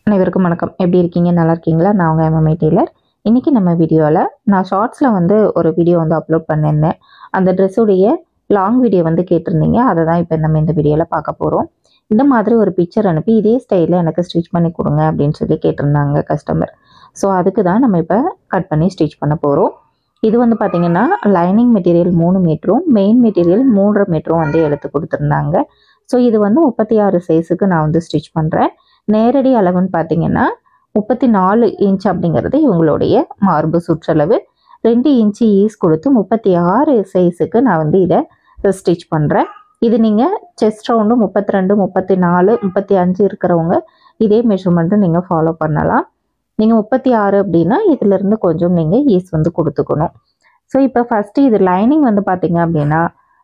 அனைவருக்கும் வணக்கம் எப்படி இருக்கீங்க நல்லா இருக்கீங்களா நான் உங்கள் எம்எம்ஐ டெய்லர் இன்றைக்கி நம்ம வீடியோவில் நான் ஷார்ட்ஸில் வந்து ஒரு வீடியோ வந்து அப்லோட் பண்ணியிருந்தேன் அந்த ட்ரெஸ்ஸுடைய லாங் வீடியோ வந்து கேட்டிருந்தீங்க அதை தான் இப்போ நம்ம இந்த வீடியோவில் பார்க்க போகிறோம் இந்த மாதிரி ஒரு பிக்சர் அனுப்பி இதே ஸ்டைலில் எனக்கு ஸ்டிச் பண்ணி கொடுங்க அப்படின்னு சொல்லி கேட்டிருந்தாங்க கஸ்டமர் ஸோ அதுக்கு தான் நம்ம இப்போ கட் பண்ணி ஸ்டிச் பண்ண போகிறோம் இது வந்து பார்த்திங்கன்னா லைனிங் மெட்டீரியல் மூணு மீட்டரும் மெயின் மெட்டீரியல் மூன்றரை மீட்டரும் வந்து எடுத்து கொடுத்துருந்தாங்க ஸோ இது வந்து முப்பத்தி ஆறு சைஸுக்கு நான் வந்து ஸ்டிச் பண்ணுறேன் நேரடி அளவுன்னு பார்த்தீங்கன்னா முப்பத்தி நாலு இன்ச் அப்படிங்கிறது இவங்களுடைய மார்பு சுற்றளவு ரெண்டு இன்ச்சு ஈஸ் கொடுத்து முப்பத்தி ஆறு சைஸுக்கு நான் வந்து இதை ஸ்டிச் பண்ணுறேன் இது நீங்கள் செஸ்ட் ரவுண்டு முப்பத்தி ரெண்டு முப்பத்தி நாலு முப்பத்தி அஞ்சு இருக்கிறவங்க இதே மெஷர்மெண்ட்டு நீங்கள் ஃபாலோ பண்ணலாம் நீங்கள் முப்பத்தி ஆறு அப்படின்னா இதிலிருந்து கொஞ்சம் நீங்கள் ஈஸ் வந்து கொடுத்துக்கணும் ஸோ இப்போ ஃபஸ்ட்டு இது லைனிங் வந்து பார்த்தீங்க அப்படின்னா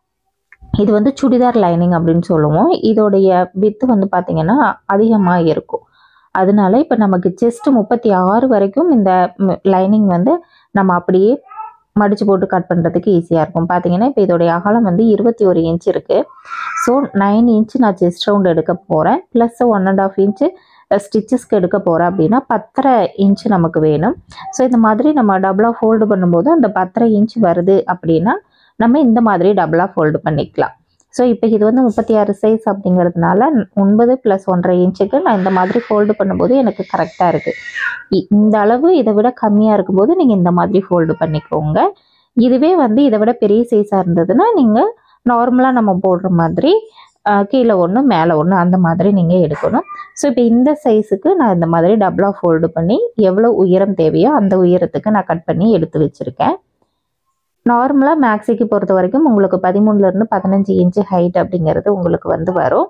இது வந்து சுடிதார் லைனிங் அப்படின்னு சொல்லுவோம் இதோடைய வித்து வந்து பார்த்திங்கன்னா அதிகமாக இருக்கும் அதனால இப்போ நமக்கு செஸ்ட் முப்பத்தி ஆறு வரைக்கும் இந்த லைனிங் வந்து நம்ம அப்படியே மடித்து போட்டு கட் பண்ணுறதுக்கு ஈஸியாக இருக்கும் பார்த்தீங்கன்னா இப்போ இதோடைய அகலம் வந்து இருபத்தி ஒரு இன்ச் இருக்குது ஸோ நைன் இன்ச் நான் செஸ்ட் ரவுண்ட் எடுக்க போகிறேன் plus one and half inch ஸ்டிச்சஸ்க்கு எடுக்க போகிறேன் அப்படின்னா பத்தரை இன்ச் நமக்கு வேணும் ஸோ இந்த மாதிரி நம்ம டபுளாக ஃபோல்டு பண்ணும்போது அந்த பத்தரை இன்ச் வருது அப்படின்னா நம்ம இந்த மாதிரி டபுளாக ஃபோல்டு பண்ணிக்கலாம் ஸோ இப்போ இது வந்து முப்பத்தி ஆறு சைஸ் அப்படிங்கிறதுனால ஒன்பது ப்ளஸ் ஒன்றரை இன்ச்சுக்கு நான் இந்த மாதிரி ஃபோல்டு பண்ணும்போது எனக்கு கரெக்டாக இருக்குது இந்த அளவு இதை விட கம்மியாக இருக்கும்போது நீங்கள் இந்த மாதிரி ஃபோல்டு பண்ணிக்கோங்க இதுவே வந்து இதை விட பெரிய சைஸாக இருந்ததுன்னா நீங்கள் நார்மலாக நம்ம போடுற மாதிரி கீழே ஒன்று மேலே ஒன்று அந்த மாதிரி நீங்கள் எடுக்கணும் ஸோ இப்போ இந்த சைஸுக்கு நான் இந்த மாதிரி டபுளாக ஃபோல்டு பண்ணி எவ்வளோ உயரம் தேவையோ அந்த உயரத்துக்கு நான் கட் பண்ணி எடுத்து வச்சுருக்கேன் நார்மலாக மேக்ஸிக்கு பொறுத்த வரைக்கும் உங்களுக்கு பதிமூணுலேருந்து பதினஞ்சு இன்ச்சு ஹைட் அப்படிங்கிறது உங்களுக்கு வந்து வரும்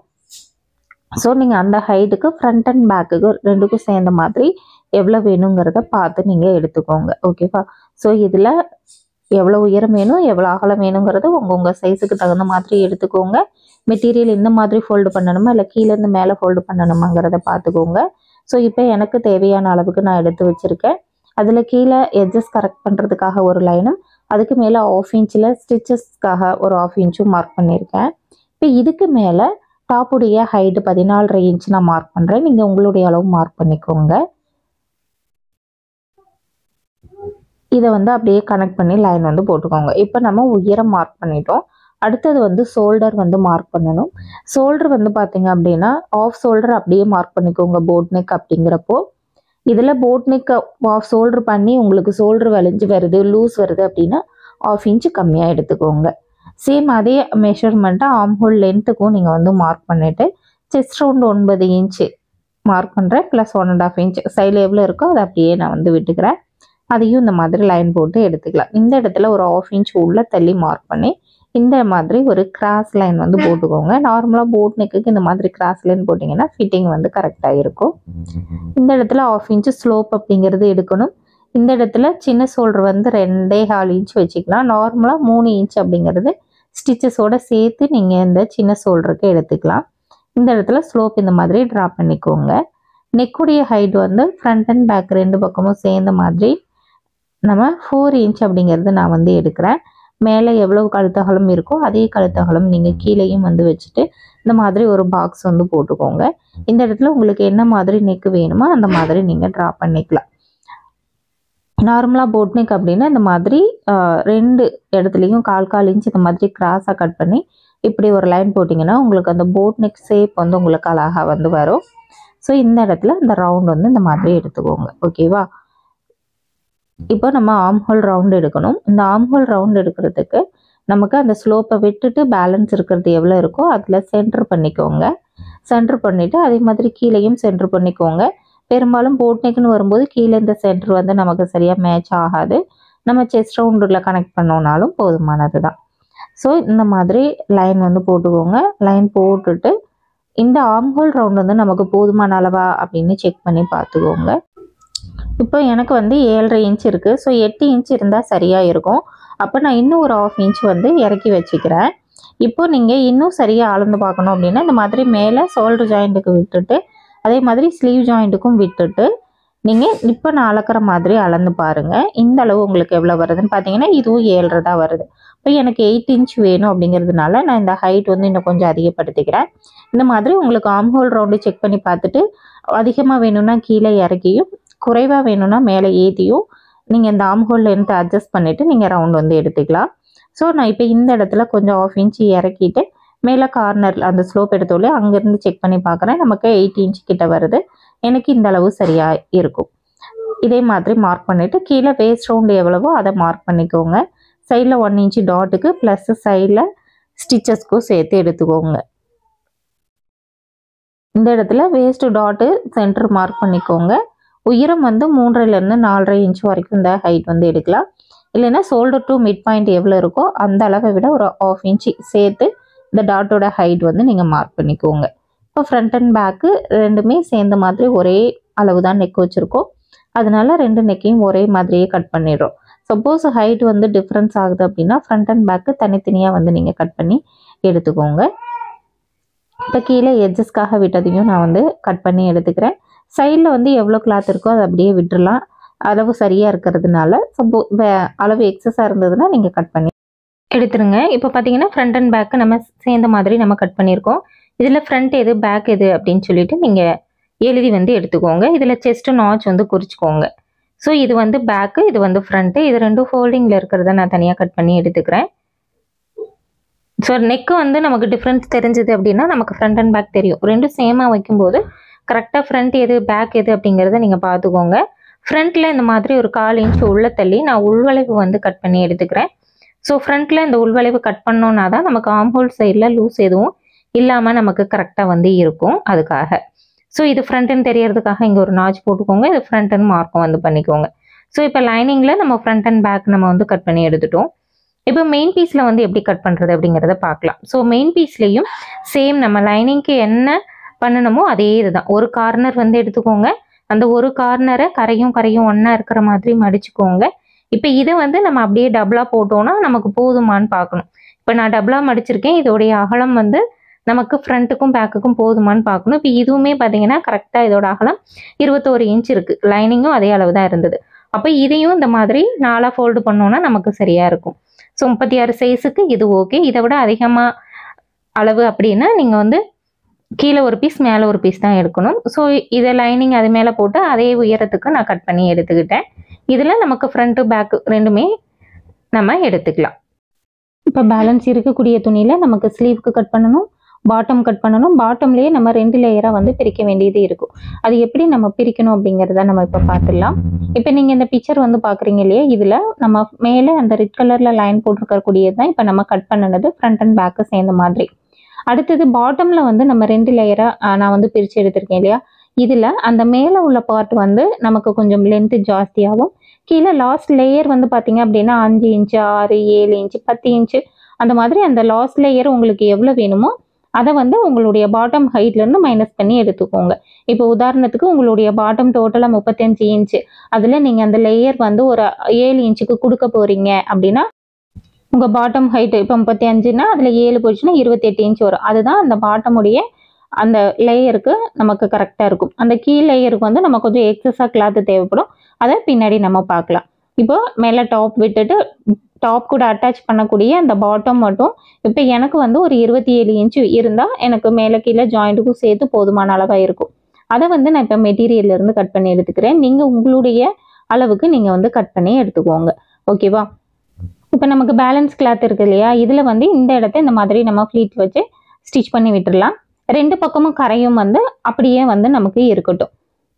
ஸோ நீங்கள் அந்த ஹைட்டுக்கு ஃப்ரண்ட் அண்ட் பேக்குக்கு ரெண்டுக்கும் சேர்ந்த மாதிரி எவ்வளோ வேணுங்கிறத பார்த்து நீங்கள் எடுத்துக்கோங்க ஓகேவா ஸோ இதில் எவ்வளோ உயரம் வேணும் எவ்வளோ அகலம் வேணுங்கிறத உங்கள் உங்கள் சைஸுக்கு தகுந்த மாதிரி எடுத்துக்கோங்க மெட்டீரியல் இந்த மாதிரி ஃபோல்டு பண்ணணுமா இல்லை கீழேருந்து மேலே ஃபோல்டு பண்ணணுமாங்கிறத பார்த்துக்கோங்க ஸோ இப்போ எனக்கு தேவையான அளவுக்கு நான் எடுத்து வச்சுருக்கேன் அதில் கீழே எட்ஜஸ் கரெக்ட் பண்ணுறதுக்காக ஒரு லைனும் அதுக்கு மேலே ஆஃப் இன்ச்சில் ஸ்டிச்சஸ்க்காக ஒரு ஆஃப் இன்ச்சும் மார்க் பண்ணியிருக்கேன் இப்போ இதுக்கு மேலே டாப்புடைய ஹைட்டு பதினாலரை இன்ச் நான் மார்க் பண்ணுறேன் நீங்கள் உங்களுடைய அளவு மார்க் பண்ணிக்கோங்க இதை வந்து அப்படியே கனெக்ட் பண்ணி லைன் வந்து போட்டுக்கோங்க இப்போ நம்ம உயரம் மார்க் பண்ணிட்டோம் அடுத்தது வந்து ஷோல்டர் வந்து மார்க் பண்ணணும் ஷோல்டர் வந்து பார்த்தீங்க அப்படின்னா ஆஃப் ஷோல்டர் அப்படியே மார்க் பண்ணிக்கோங்க போட் நெக் அப்படிங்கிறப்போ இதில் போட் நெக் ஆஃப் ஷோல்டர் பண்ணி உங்களுக்கு ஷோல்டர் வளைஞ்சு வருது லூஸ் வருது அப்படின்னா ஆஃப் இன்ச்சு கம்மியாக எடுத்துக்கோங்க சேம் அதே மெஷர்மெண்ட்டை ஆம் ஹோல் லென்த்துக்கும் நீங்கள் வந்து மார்க் பண்ணிவிட்டு செஸ்ட் ரவுண்ட் ஒன்பது இன்ச்சு மார்க் பண்ணுறேன் plus one and half inch சைடில் எவ்வளோ இருக்கோ அதை அப்படியே நான் வந்து விட்டுக்கிறேன் அதையும் இந்த மாதிரி லைன் போட்டு எடுத்துக்கலாம் இந்த இடத்துல ஒரு ஆஃப் இன்ச் உள்ள தள்ளி மார்க் பண்ணி இந்த மாதிரி ஒரு கிராஸ் லைன் வந்து போட்டுக்கோங்க நார்மலாக போட் நெக்குக்கு இந்த மாதிரி கிராஸ் லைன் போட்டிங்கன்னா ஃபிட்டிங் வந்து கரெக்டாக இருக்கும் இந்த இடத்துல ஆஃப் இன்ச்சு ஸ்லோப் அப்படிங்கிறது எடுக்கணும் இந்த இடத்துல சின்ன ஷோல்டர் வந்து ரெண்டே கால் இன்ச் வச்சுக்கலாம் நார்மலாக மூணு இன்ச் அப்படிங்கிறது ஸ்டிச்சஸோட சேர்த்து நீங்கள் இந்த சின்ன ஷோல்டருக்கு எடுத்துக்கலாம் இந்த இடத்துல ஸ்லோப் இந்த மாதிரி ட்ரா பண்ணிக்கோங்க நெக்குடைய ஹைட் வந்து ஃப்ரண்ட் அண்ட் பேக் ரெண்டு பக்கமும் சேர்ந்த மாதிரி நம்ம ஃபோர் இன்ச் அப்படிங்கிறது நான் வந்து எடுக்கிறேன் மேலே எவ்வளோ கழுத்தகலம் இருக்கோ அதே கழுத்தகலம் நீங்கள் கீழேயும் வந்து வச்சுட்டு இந்த மாதிரி ஒரு பாக்ஸ் வந்து போட்டுக்கோங்க இந்த இடத்துல உங்களுக்கு என்ன மாதிரி நெக்கு வேணுமோ அந்த மாதிரி நீங்கள் ட்ரா பண்ணிக்கலாம் நார்மலாக போட் நெக் அப்படின்னா இந்த மாதிரி ரெண்டு இடத்துலையும் கால் கால் இன்ச் இந்த மாதிரி கிராஸாக கட் பண்ணி இப்படி ஒரு லைன் போட்டிங்கன்னா உங்களுக்கு அந்த போட் நெக் ஷேப் வந்து உங்களுக்கு அழகாக வந்து வரும் ஸோ இந்த இடத்துல இந்த ரவுண்ட் வந்து இந்த மாதிரி எடுத்துக்கோங்க ஓகேவா இப்போ நம்ம ஆம் ஹோல் ரவுண்ட் எடுக்கணும் இந்த ஆம் ஹோல் ரவுண்ட் எடுக்கிறதுக்கு நமக்கு அந்த ஸ்லோப்பை விட்டுட்டு பேலன்ஸ் இருக்கிறது எவ்வளோ இருக்கோ அதில் சென்டர் பண்ணிக்கோங்க சென்டர் பண்ணிவிட்டு அதே மாதிரி கீழேயும் சென்டர் பண்ணிக்கோங்க பெரும்பாலும் போட் நெக்னு வரும்போது கீழே இந்த சென்டர் வந்து நமக்கு சரியாக மேட்ச் ஆகாது நம்ம செஸ்ட் ரவுண்டில் கனெக்ட் பண்ணோனாலும் போதுமானது தான் ஸோ இந்த மாதிரி லைன் வந்து போட்டுக்கோங்க லைன் போட்டுட்டு இந்த ஆம் ஹோல் ரவுண்ட் வந்து நமக்கு போதுமான அளவா அப்படின்னு செக் பண்ணி பார்த்துக்கோங்க இப்போ எனக்கு வந்து ஏழரை இன்ச் இருக்குது ஸோ எட்டு இன்ச் இருந்தால் சரியாக இருக்கும் அப்போ நான் இன்னும் ஒரு ஆஃப் இன்ச் வந்து இறக்கி வச்சுக்கிறேன் இப்போ நீங்கள் இன்னும் சரியாக அளந்து பார்க்கணும் அப்படின்னா இந்த மாதிரி மேலே ஷோல்டர் ஜாயிண்ட்டுக்கு விட்டுட்டு அதே மாதிரி ஸ்லீவ் ஜாயிண்ட்டுக்கும் விட்டுட்டு நீங்கள் இப்போ நான் அளக்கிற மாதிரி அளந்து பாருங்கள் இந்த அளவு உங்களுக்கு எவ்வளோ வருதுன்னு பார்த்தீங்கன்னா இதுவும் ஏழரை தான் வருது இப்போ எனக்கு எயிட் இன்ச் வேணும் அப்படிங்கிறதுனால நான் இந்த ஹைட் வந்து இன்னும் கொஞ்சம் அதிகப்படுத்திக்கிறேன் இந்த மாதிரி உங்களுக்கு ஆம் ஹோல் ரவுண்டு செக் பண்ணி பார்த்துட்டு அதிகமாக வேணும்னா கீழே இறக்கியும் குறைவாக வேணும்னா மேலே ஏற்றியும் நீங்கள் இந்த ஆம்ஹோல் லென்த்தை அட்ஜஸ்ட் பண்ணிவிட்டு நீங்கள் ரவுண்ட் வந்து எடுத்துக்கலாம் ஸோ நான் இப்போ இந்த இடத்துல கொஞ்சம் ஆஃப் இன்ச்சு இறக்கிட்டு மேலே கார்னரில் அந்த ஸ்லோப் எடுத்தோலே அங்கேருந்து செக் பண்ணி பார்க்குறேன் நமக்கு எயிட் இன்ச் கிட்ட வருது எனக்கு இந்த அளவு சரியாக இருக்கும் இதே மாதிரி மார்க் பண்ணிவிட்டு கீழே வேஸ்ட் ரவுண்டு எவ்வளவோ அதை மார்க் பண்ணிக்கோங்க சைடில் ஒன் இன்ச்சு டாட்டுக்கு ப்ளஸ் சைடில் ஸ்டிச்சஸ்க்கும் சேர்த்து எடுத்துக்கோங்க இந்த இடத்துல வேஸ்ட் டாட்டு சென்டர் மார்க் பண்ணிக்கோங்க உயரம் வந்து மூன்றரைலேருந்து நாலரை இன்ச் வரைக்கும் இந்த ஹைட் வந்து எடுக்கலாம் இல்லைன்னா ஷோல்டர் டு மிட் பாயிண்ட் எவ்வளோ இருக்கோ அந்த அளவை விட ஒரு ஆஃப் இன்ச்சு சேர்த்து இந்த டாட்டோட ஹைட் வந்து நீங்கள் மார்க் பண்ணிக்கோங்க இப்போ ஃப்ரண்ட் அண்ட் பேக்கு ரெண்டுமே சேர்ந்த மாதிரி ஒரே அளவு தான் நெக் வச்சுருக்கோம் அதனால ரெண்டு நெக்கையும் ஒரே மாதிரியே கட் பண்ணிடுறோம் சப்போஸ் ஹைட் வந்து டிஃப்ரென்ஸ் ஆகுது அப்படின்னா ஃப்ரண்ட் அண்ட் பேக்கு தனித்தனியாக வந்து நீங்கள் கட் பண்ணி எடுத்துக்கோங்க இப்போ கீழே எட்ஜஸ்க்காக விட்டதையும் நான் வந்து கட் பண்ணி எடுத்துக்கிறேன் சைடில் வந்து எவ்வளோ கிளாத் இருக்கோ அதை அப்படியே விட்டுறலாம் அளவு சரியாக இருக்கிறதுனால சப்போ வே அளவு எக்ஸஸாக இருந்ததுன்னா நீங்கள் கட் பண்ணி எடுத்துருங்க இப்போ பார்த்தீங்கன்னா ஃப்ரண்ட் அண்ட் பேக்கு நம்ம சேர்ந்த மாதிரி நம்ம கட் பண்ணியிருக்கோம் இதில் ஃப்ரண்ட் எது பேக் எது அப்படின்னு சொல்லிட்டு நீங்கள் எழுதி வந்து எடுத்துக்கோங்க இதில் செஸ்ட்டு நாச் வந்து குறிச்சிக்கோங்க ஸோ இது வந்து பேக்கு இது வந்து ஃப்ரண்ட்டு இது ரெண்டும் ஃபோல்டிங்கில் இருக்கிறத நான் தனியாக கட் பண்ணி எடுத்துக்கிறேன் ஸோ நெக்கு வந்து நமக்கு டிஃப்ரென்ஸ் தெரிஞ்சது அப்படின்னா நமக்கு ஃப்ரண்ட் அண்ட் பேக் தெரியும் ரெண்டும் சேமாக வைக்கும்போது கரெக்டாக ஃப்ரண்ட் எது பேக் எது அப்படிங்கிறத நீங்கள் பார்த்துக்கோங்க ஃப்ரண்ட்டில் இந்த மாதிரி ஒரு கால் இன்ச் உள்ள தள்ளி நான் உள்வளைவு வந்து கட் பண்ணி எடுத்துக்கிறேன் ஸோ ஃப்ரண்ட்டில் இந்த உள்வளைவு கட் பண்ணோன்னா தான் நமக்கு ஆம்ஹோல் சைடில் லூஸ் எதுவும் இல்லாமல் நமக்கு கரெக்டாக வந்து இருக்கும் அதுக்காக ஸோ இது ஃப்ரண்ட்டுன்னு தெரியறதுக்காக இங்கே ஒரு நாச் போட்டுக்கோங்க இது ஃப்ரண்ட்டுன்னு மார்க்கும் வந்து பண்ணிக்கோங்க ஸோ இப்போ லைனிங்கில் நம்ம ஃப்ரண்ட் அண்ட் பேக் நம்ம வந்து கட் பண்ணி எடுத்துட்டோம் இப்போ மெயின் பீஸில் வந்து எப்படி கட் பண்ணுறது அப்படிங்கிறத பார்க்கலாம் ஸோ மெயின் பீஸ்லேயும் சேம் நம்ம லைனிங்க்கு என்ன பண்ணணுமோ அதே இதுதான் ஒரு கார்னர் வந்து எடுத்துக்கோங்க அந்த ஒரு கார்னரை கரையும் கரையும் ஒன்றா இருக்கிற மாதிரி மடிச்சுக்கோங்க இப்போ இதை வந்து நம்ம அப்படியே டபுளாக போட்டோம்னா நமக்கு போதுமான்னு பார்க்கணும் இப்போ நான் டபுளாக மடிச்சிருக்கேன் இதோடைய அகலம் வந்து நமக்கு ஃப்ரண்ட்டுக்கும் பேக்குக்கும் போதுமான்னு பார்க்கணும் இப்போ இதுவுமே பார்த்தீங்கன்னா கரெக்டாக இதோட அகலம் இருபத்தோரு இன்ச் இருக்குது லைனிங்கும் அதே அளவு தான் இருந்தது அப்போ இதையும் இந்த மாதிரி நாலாக ஃபோல்டு பண்ணோன்னா நமக்கு சரியாக இருக்கும் ஸோ முப்பத்தி ஆறு சைஸுக்கு இது ஓகே இதை விட அதிகமாக அளவு அப்படின்னா நீங்கள் வந்து கீழே ஒரு பீஸ் மேலே ஒரு பீஸ் தான் எடுக்கணும் ஸோ இதை லைனிங் அது மேலே போட்டு அதே உயரத்துக்கு நான் கட் பண்ணி எடுத்துக்கிட்டேன் இதில் நமக்கு ஃப்ரண்ட்டு பேக்கு ரெண்டுமே நம்ம எடுத்துக்கலாம் இப்போ பேலன்ஸ் இருக்கக்கூடிய துணியில் நமக்கு ஸ்லீவ்க்கு கட் பண்ணணும் பாட்டம் கட் பண்ணணும் பாட்டம்லேயே நம்ம ரெண்டு லேயராக வந்து பிரிக்க வேண்டியது இருக்கும் அது எப்படி நம்ம பிரிக்கணும் அப்படிங்கிறத நம்ம இப்போ பார்த்துடலாம் இப்போ நீங்கள் இந்த பிக்சர் வந்து பார்க்குறீங்க இல்லையா இதில் நம்ம மேலே அந்த ரெட் கலரில் லைன் போட்டிருக்கக்கூடியது தான் இப்போ நம்ம கட் பண்ணது ஃப்ரண்ட் அண்ட் பேக்கு சேர்ந்த மாதிரி அடுத்தது பாட்டமில் வந்து நம்ம ரெண்டு லேயராக நான் வந்து பிரித்து எடுத்திருக்கேன் இல்லையா இதில் அந்த மேலே உள்ள பார்ட் வந்து நமக்கு கொஞ்சம் லென்த்து ஜாஸ்தியாகும் கீழே லாஸ்ட் லேயர் வந்து பார்த்தீங்க அப்படின்னா அஞ்சு இன்ச்சு ஆறு ஏழு இன்ச்சு பத்து இன்ச்சு அந்த மாதிரி அந்த லாஸ்ட் லேயர் உங்களுக்கு எவ்வளோ வேணுமோ அதை வந்து உங்களுடைய பாட்டம் ஹைட்லேருந்து மைனஸ் பண்ணி எடுத்துக்கோங்க இப்போ உதாரணத்துக்கு உங்களுடைய பாட்டம் டோட்டலாக முப்பத்தஞ்சு இன்ச்சு அதில் நீங்கள் அந்த லேயர் வந்து ஒரு ஏழு இன்ச்சுக்கு கொடுக்க போகிறீங்க அப்படின்னா உங்கள் பாட்டம் ஹைட் இப்போ முப்பத்தி அஞ்சுனா அதில் ஏழு போச்சுன்னா இருபத்தெட்டு இன்ச் வரும் அதுதான் அந்த பாட்டமுடைய அந்த லேயருக்கு நமக்கு கரெக்டாக இருக்கும் அந்த கீழ் லேயருக்கு வந்து நம்ம கொஞ்சம் எக்ஸஸாக கிளாத்து தேவைப்படும் அதை பின்னாடி நம்ம பார்க்கலாம் இப்போ மேலே டாப் விட்டுட்டு டாப் கூட அட்டாச் பண்ணக்கூடிய அந்த பாட்டம் மட்டும் இப்போ எனக்கு வந்து ஒரு இருபத்தி ஏழு இன்ச்சு இருந்தால் எனக்கு மேலே கீழே ஜாயிண்ட்டுக்கும் சேர்த்து போதுமான அளவாக இருக்கும் அதை வந்து நான் இப்போ மெட்டீரியல்லேருந்து கட் பண்ணி எடுத்துக்கிறேன் நீங்கள் உங்களுடைய அளவுக்கு நீங்கள் வந்து கட் பண்ணி எடுத்துக்கோங்க ஓகேவா இப்போ நமக்கு பேலன்ஸ் கிளாத் இருக்கு இல்லையா இதில் வந்து இந்த இடத்த இந்த மாதிரி நம்ம ஃப்ளீட் வச்சு ஸ்டிச் பண்ணி விட்டுடலாம் ரெண்டு பக்கமும் கரையும் வந்து அப்படியே வந்து நமக்கு இருக்கட்டும்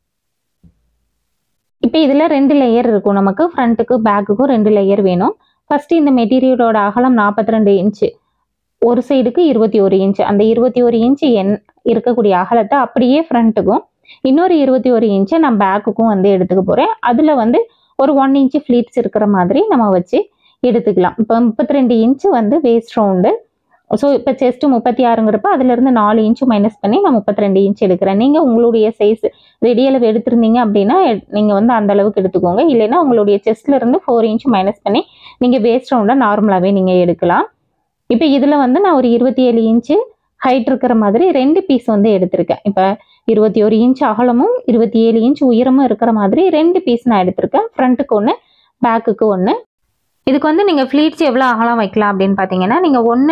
இப்போ இதில் ரெண்டு லேயர் இருக்கும் நமக்கு ஃப்ரண்ட்டுக்கு பேக்குக்கும் ரெண்டு லேயர் வேணும் ஃபஸ்ட்டு இந்த மெட்டீரியலோட அகலம் நாற்பத்தி ரெண்டு இன்ச்சு ஒரு சைடுக்கு இருபத்தி ஒரு இன்ச்சு அந்த இருபத்தி ஒரு இன்ச்சு என் இருக்கக்கூடிய அகலத்தை அப்படியே ஃப்ரண்ட்டுக்கும் இன்னொரு இருபத்தி ஒரு இன்ச்சை நான் பேக்குக்கும் வந்து எடுத்துக்க போகிறேன் அதில் வந்து ஒரு ஒன் இன்ச்சு ஃப்ளீட்ஸ் இருக்கிற மாதிரி நம்ம வச்சு எடுத்துக்கலாம் இப்போ முப்பத்தி ரெண்டு இன்ச்சு வந்து வேஸ்ட் ரவுண்டு ஸோ இப்போ செஸ்ட்டு முப்பத்தி ஆறுங்கிறப்ப அதுலேருந்து நாலு இன்ச்சு மைனஸ் பண்ணி நான் முப்பத்தி ரெண்டு இன்ச் எடுக்கிறேன் நீங்கள் உங்களுடைய சைஸ் ரெடி அளவு எடுத்திருந்தீங்க அப்படின்னா நீங்கள் வந்து அந்த அளவுக்கு எடுத்துக்கோங்க இல்லைன்னா உங்களுடைய செஸ்ட்ல இருந்து ஃபோர் இன்ச் மைனஸ் பண்ணி நீங்கள் வேஸ்ட் ரவுண்டாக நார்மலாகவே நீங்கள் எடுக்கலாம் இப்போ இதில் வந்து நான் ஒரு இருபத்தி ஏழு இன்ச்சு ஹைட் இருக்கிற மாதிரி ரெண்டு பீஸ் வந்து எடுத்திருக்கேன் இப்போ இருபத்தி ஒரு இன்ச் அகலமும் இருபத்தி ஏழு இன்ச் உயரமும் இருக்கிற மாதிரி ரெண்டு பீஸ் நான் எடுத்திருக்கேன் ஃப்ரண்ட்டுக்கு ஒன்று பேக்குக்கு ஒன்று இதுக்கு வந்து நீங்கள் ஃப்ளீட்ஸ் எவ்வளோ அகலம் வைக்கலாம் அப்படின்னு பார்த்தீங்கன்னா நீங்கள் ஒன்று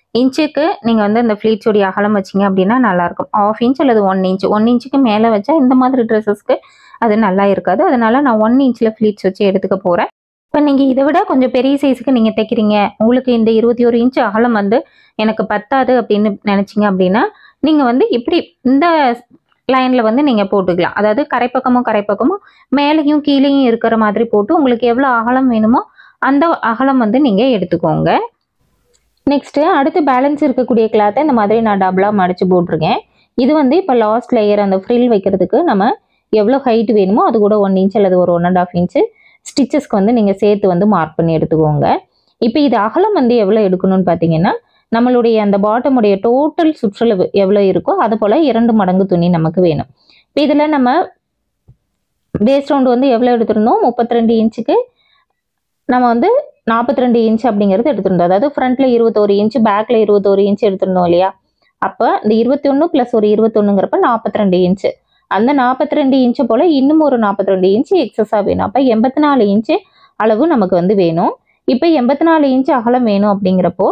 இன்ச்சுக்கு நீங்கள் வந்து இந்த ஃப்ளீட்ஸோடைய அகலம் வச்சிங்க அப்படின்னா நல்லாயிருக்கும் ஆஃப் இன்ச் அல்லது ஒன் இன்ச் ஒன் இன்ச்சுக்கு மேலே வச்சா இந்த மாதிரி ட்ரெஸ்ஸஸ்க்கு அது நல்லா இருக்காது அதனால நான் ஒன் இன்ச்சில் ஃப்ளீட்ஸ் வச்சு எடுத்துக்க போகிறேன் இப்போ நீங்கள் இதை விட கொஞ்சம் பெரிய சைஸுக்கு நீங்கள் தைக்கிறீங்க உங்களுக்கு இந்த இருபத்தி ஒரு இன்ச் அகலம் வந்து எனக்கு பத்தாது அப்படின்னு நினச்சிங்க அப்படின்னா நீங்கள் வந்து இப்படி இந்த லைனில் வந்து நீங்கள் போட்டுக்கலாம் அதாவது கரைப்பக்கமும் கரைப்பக்கமும் மேலேயும் கீழேயும் இருக்கிற மாதிரி போட்டு உங்களுக்கு எவ்வளோ அகலம் வேணுமோ அந்த அகலம் வந்து நீங்கள் எடுத்துக்கோங்க நெக்ஸ்ட்டு அடுத்து பேலன்ஸ் இருக்கக்கூடிய கிளாத்தை இந்த மாதிரி நான் டபுளாக மடித்து போட்டிருக்கேன் இது வந்து இப்போ லாஸ்ட் லேயர் அந்த ஃப்ரில் வைக்கிறதுக்கு நம்ம எவ்வளோ ஹைட் வேணுமோ அது கூட ஒன் இன்ச் அல்லது ஒரு ஒன் அண்ட் ஆஃப் இன்ச்சு ஸ்டிச்சஸ்க்கு வந்து நீங்கள் சேர்த்து வந்து மார்க் பண்ணி எடுத்துக்கோங்க இப்போ இது அகலம் வந்து எவ்வளோ எடுக்கணும்னு பார்த்தீங்கன்னா நம்மளுடைய அந்த பாட்டமுடைய டோட்டல் சுற்றளவு எவ்வளோ இருக்கோ அது போல் இரண்டு மடங்கு துணி நமக்கு வேணும் இப்போ இதில் நம்ம பேஸ் ரவுண்டு வந்து எவ்வளோ எடுத்திருந்தோம் முப்பத்தி ரெண்டு இன்ச்சுக்கு நம்ம வந்து நாற்பத்தி ரெண்டு இன்ச் அப்படிங்கிறது எடுத்திருந்தோம் அதாவது ஃப்ரண்ட்டில் இருபத்தோரு இன்ச்சு பேக்கில் இருபத்தோரு இன்ச் எடுத்திருந்தோம் இல்லையா அப்போ இந்த இருபத்தி ஒன்று ப்ளஸ் ஒரு இருபத்தொன்னுங்கிறப்ப நாற்பத்தி ரெண்டு இன்ச்சு அந்த நாற்பத்தி ரெண்டு இன்ச்சு போல் இன்னும் ஒரு நாற்பத்தி ரெண்டு இன்ச்சு எக்ஸஸாக வேணும் அப்போ எண்பத்தி நாலு இன்ச்சு அளவு நமக்கு வந்து வேணும் இப்போ எண்பத்தி நாலு இன்ச்சு அகலம் வேணும் அப்படிங்கிறப்போ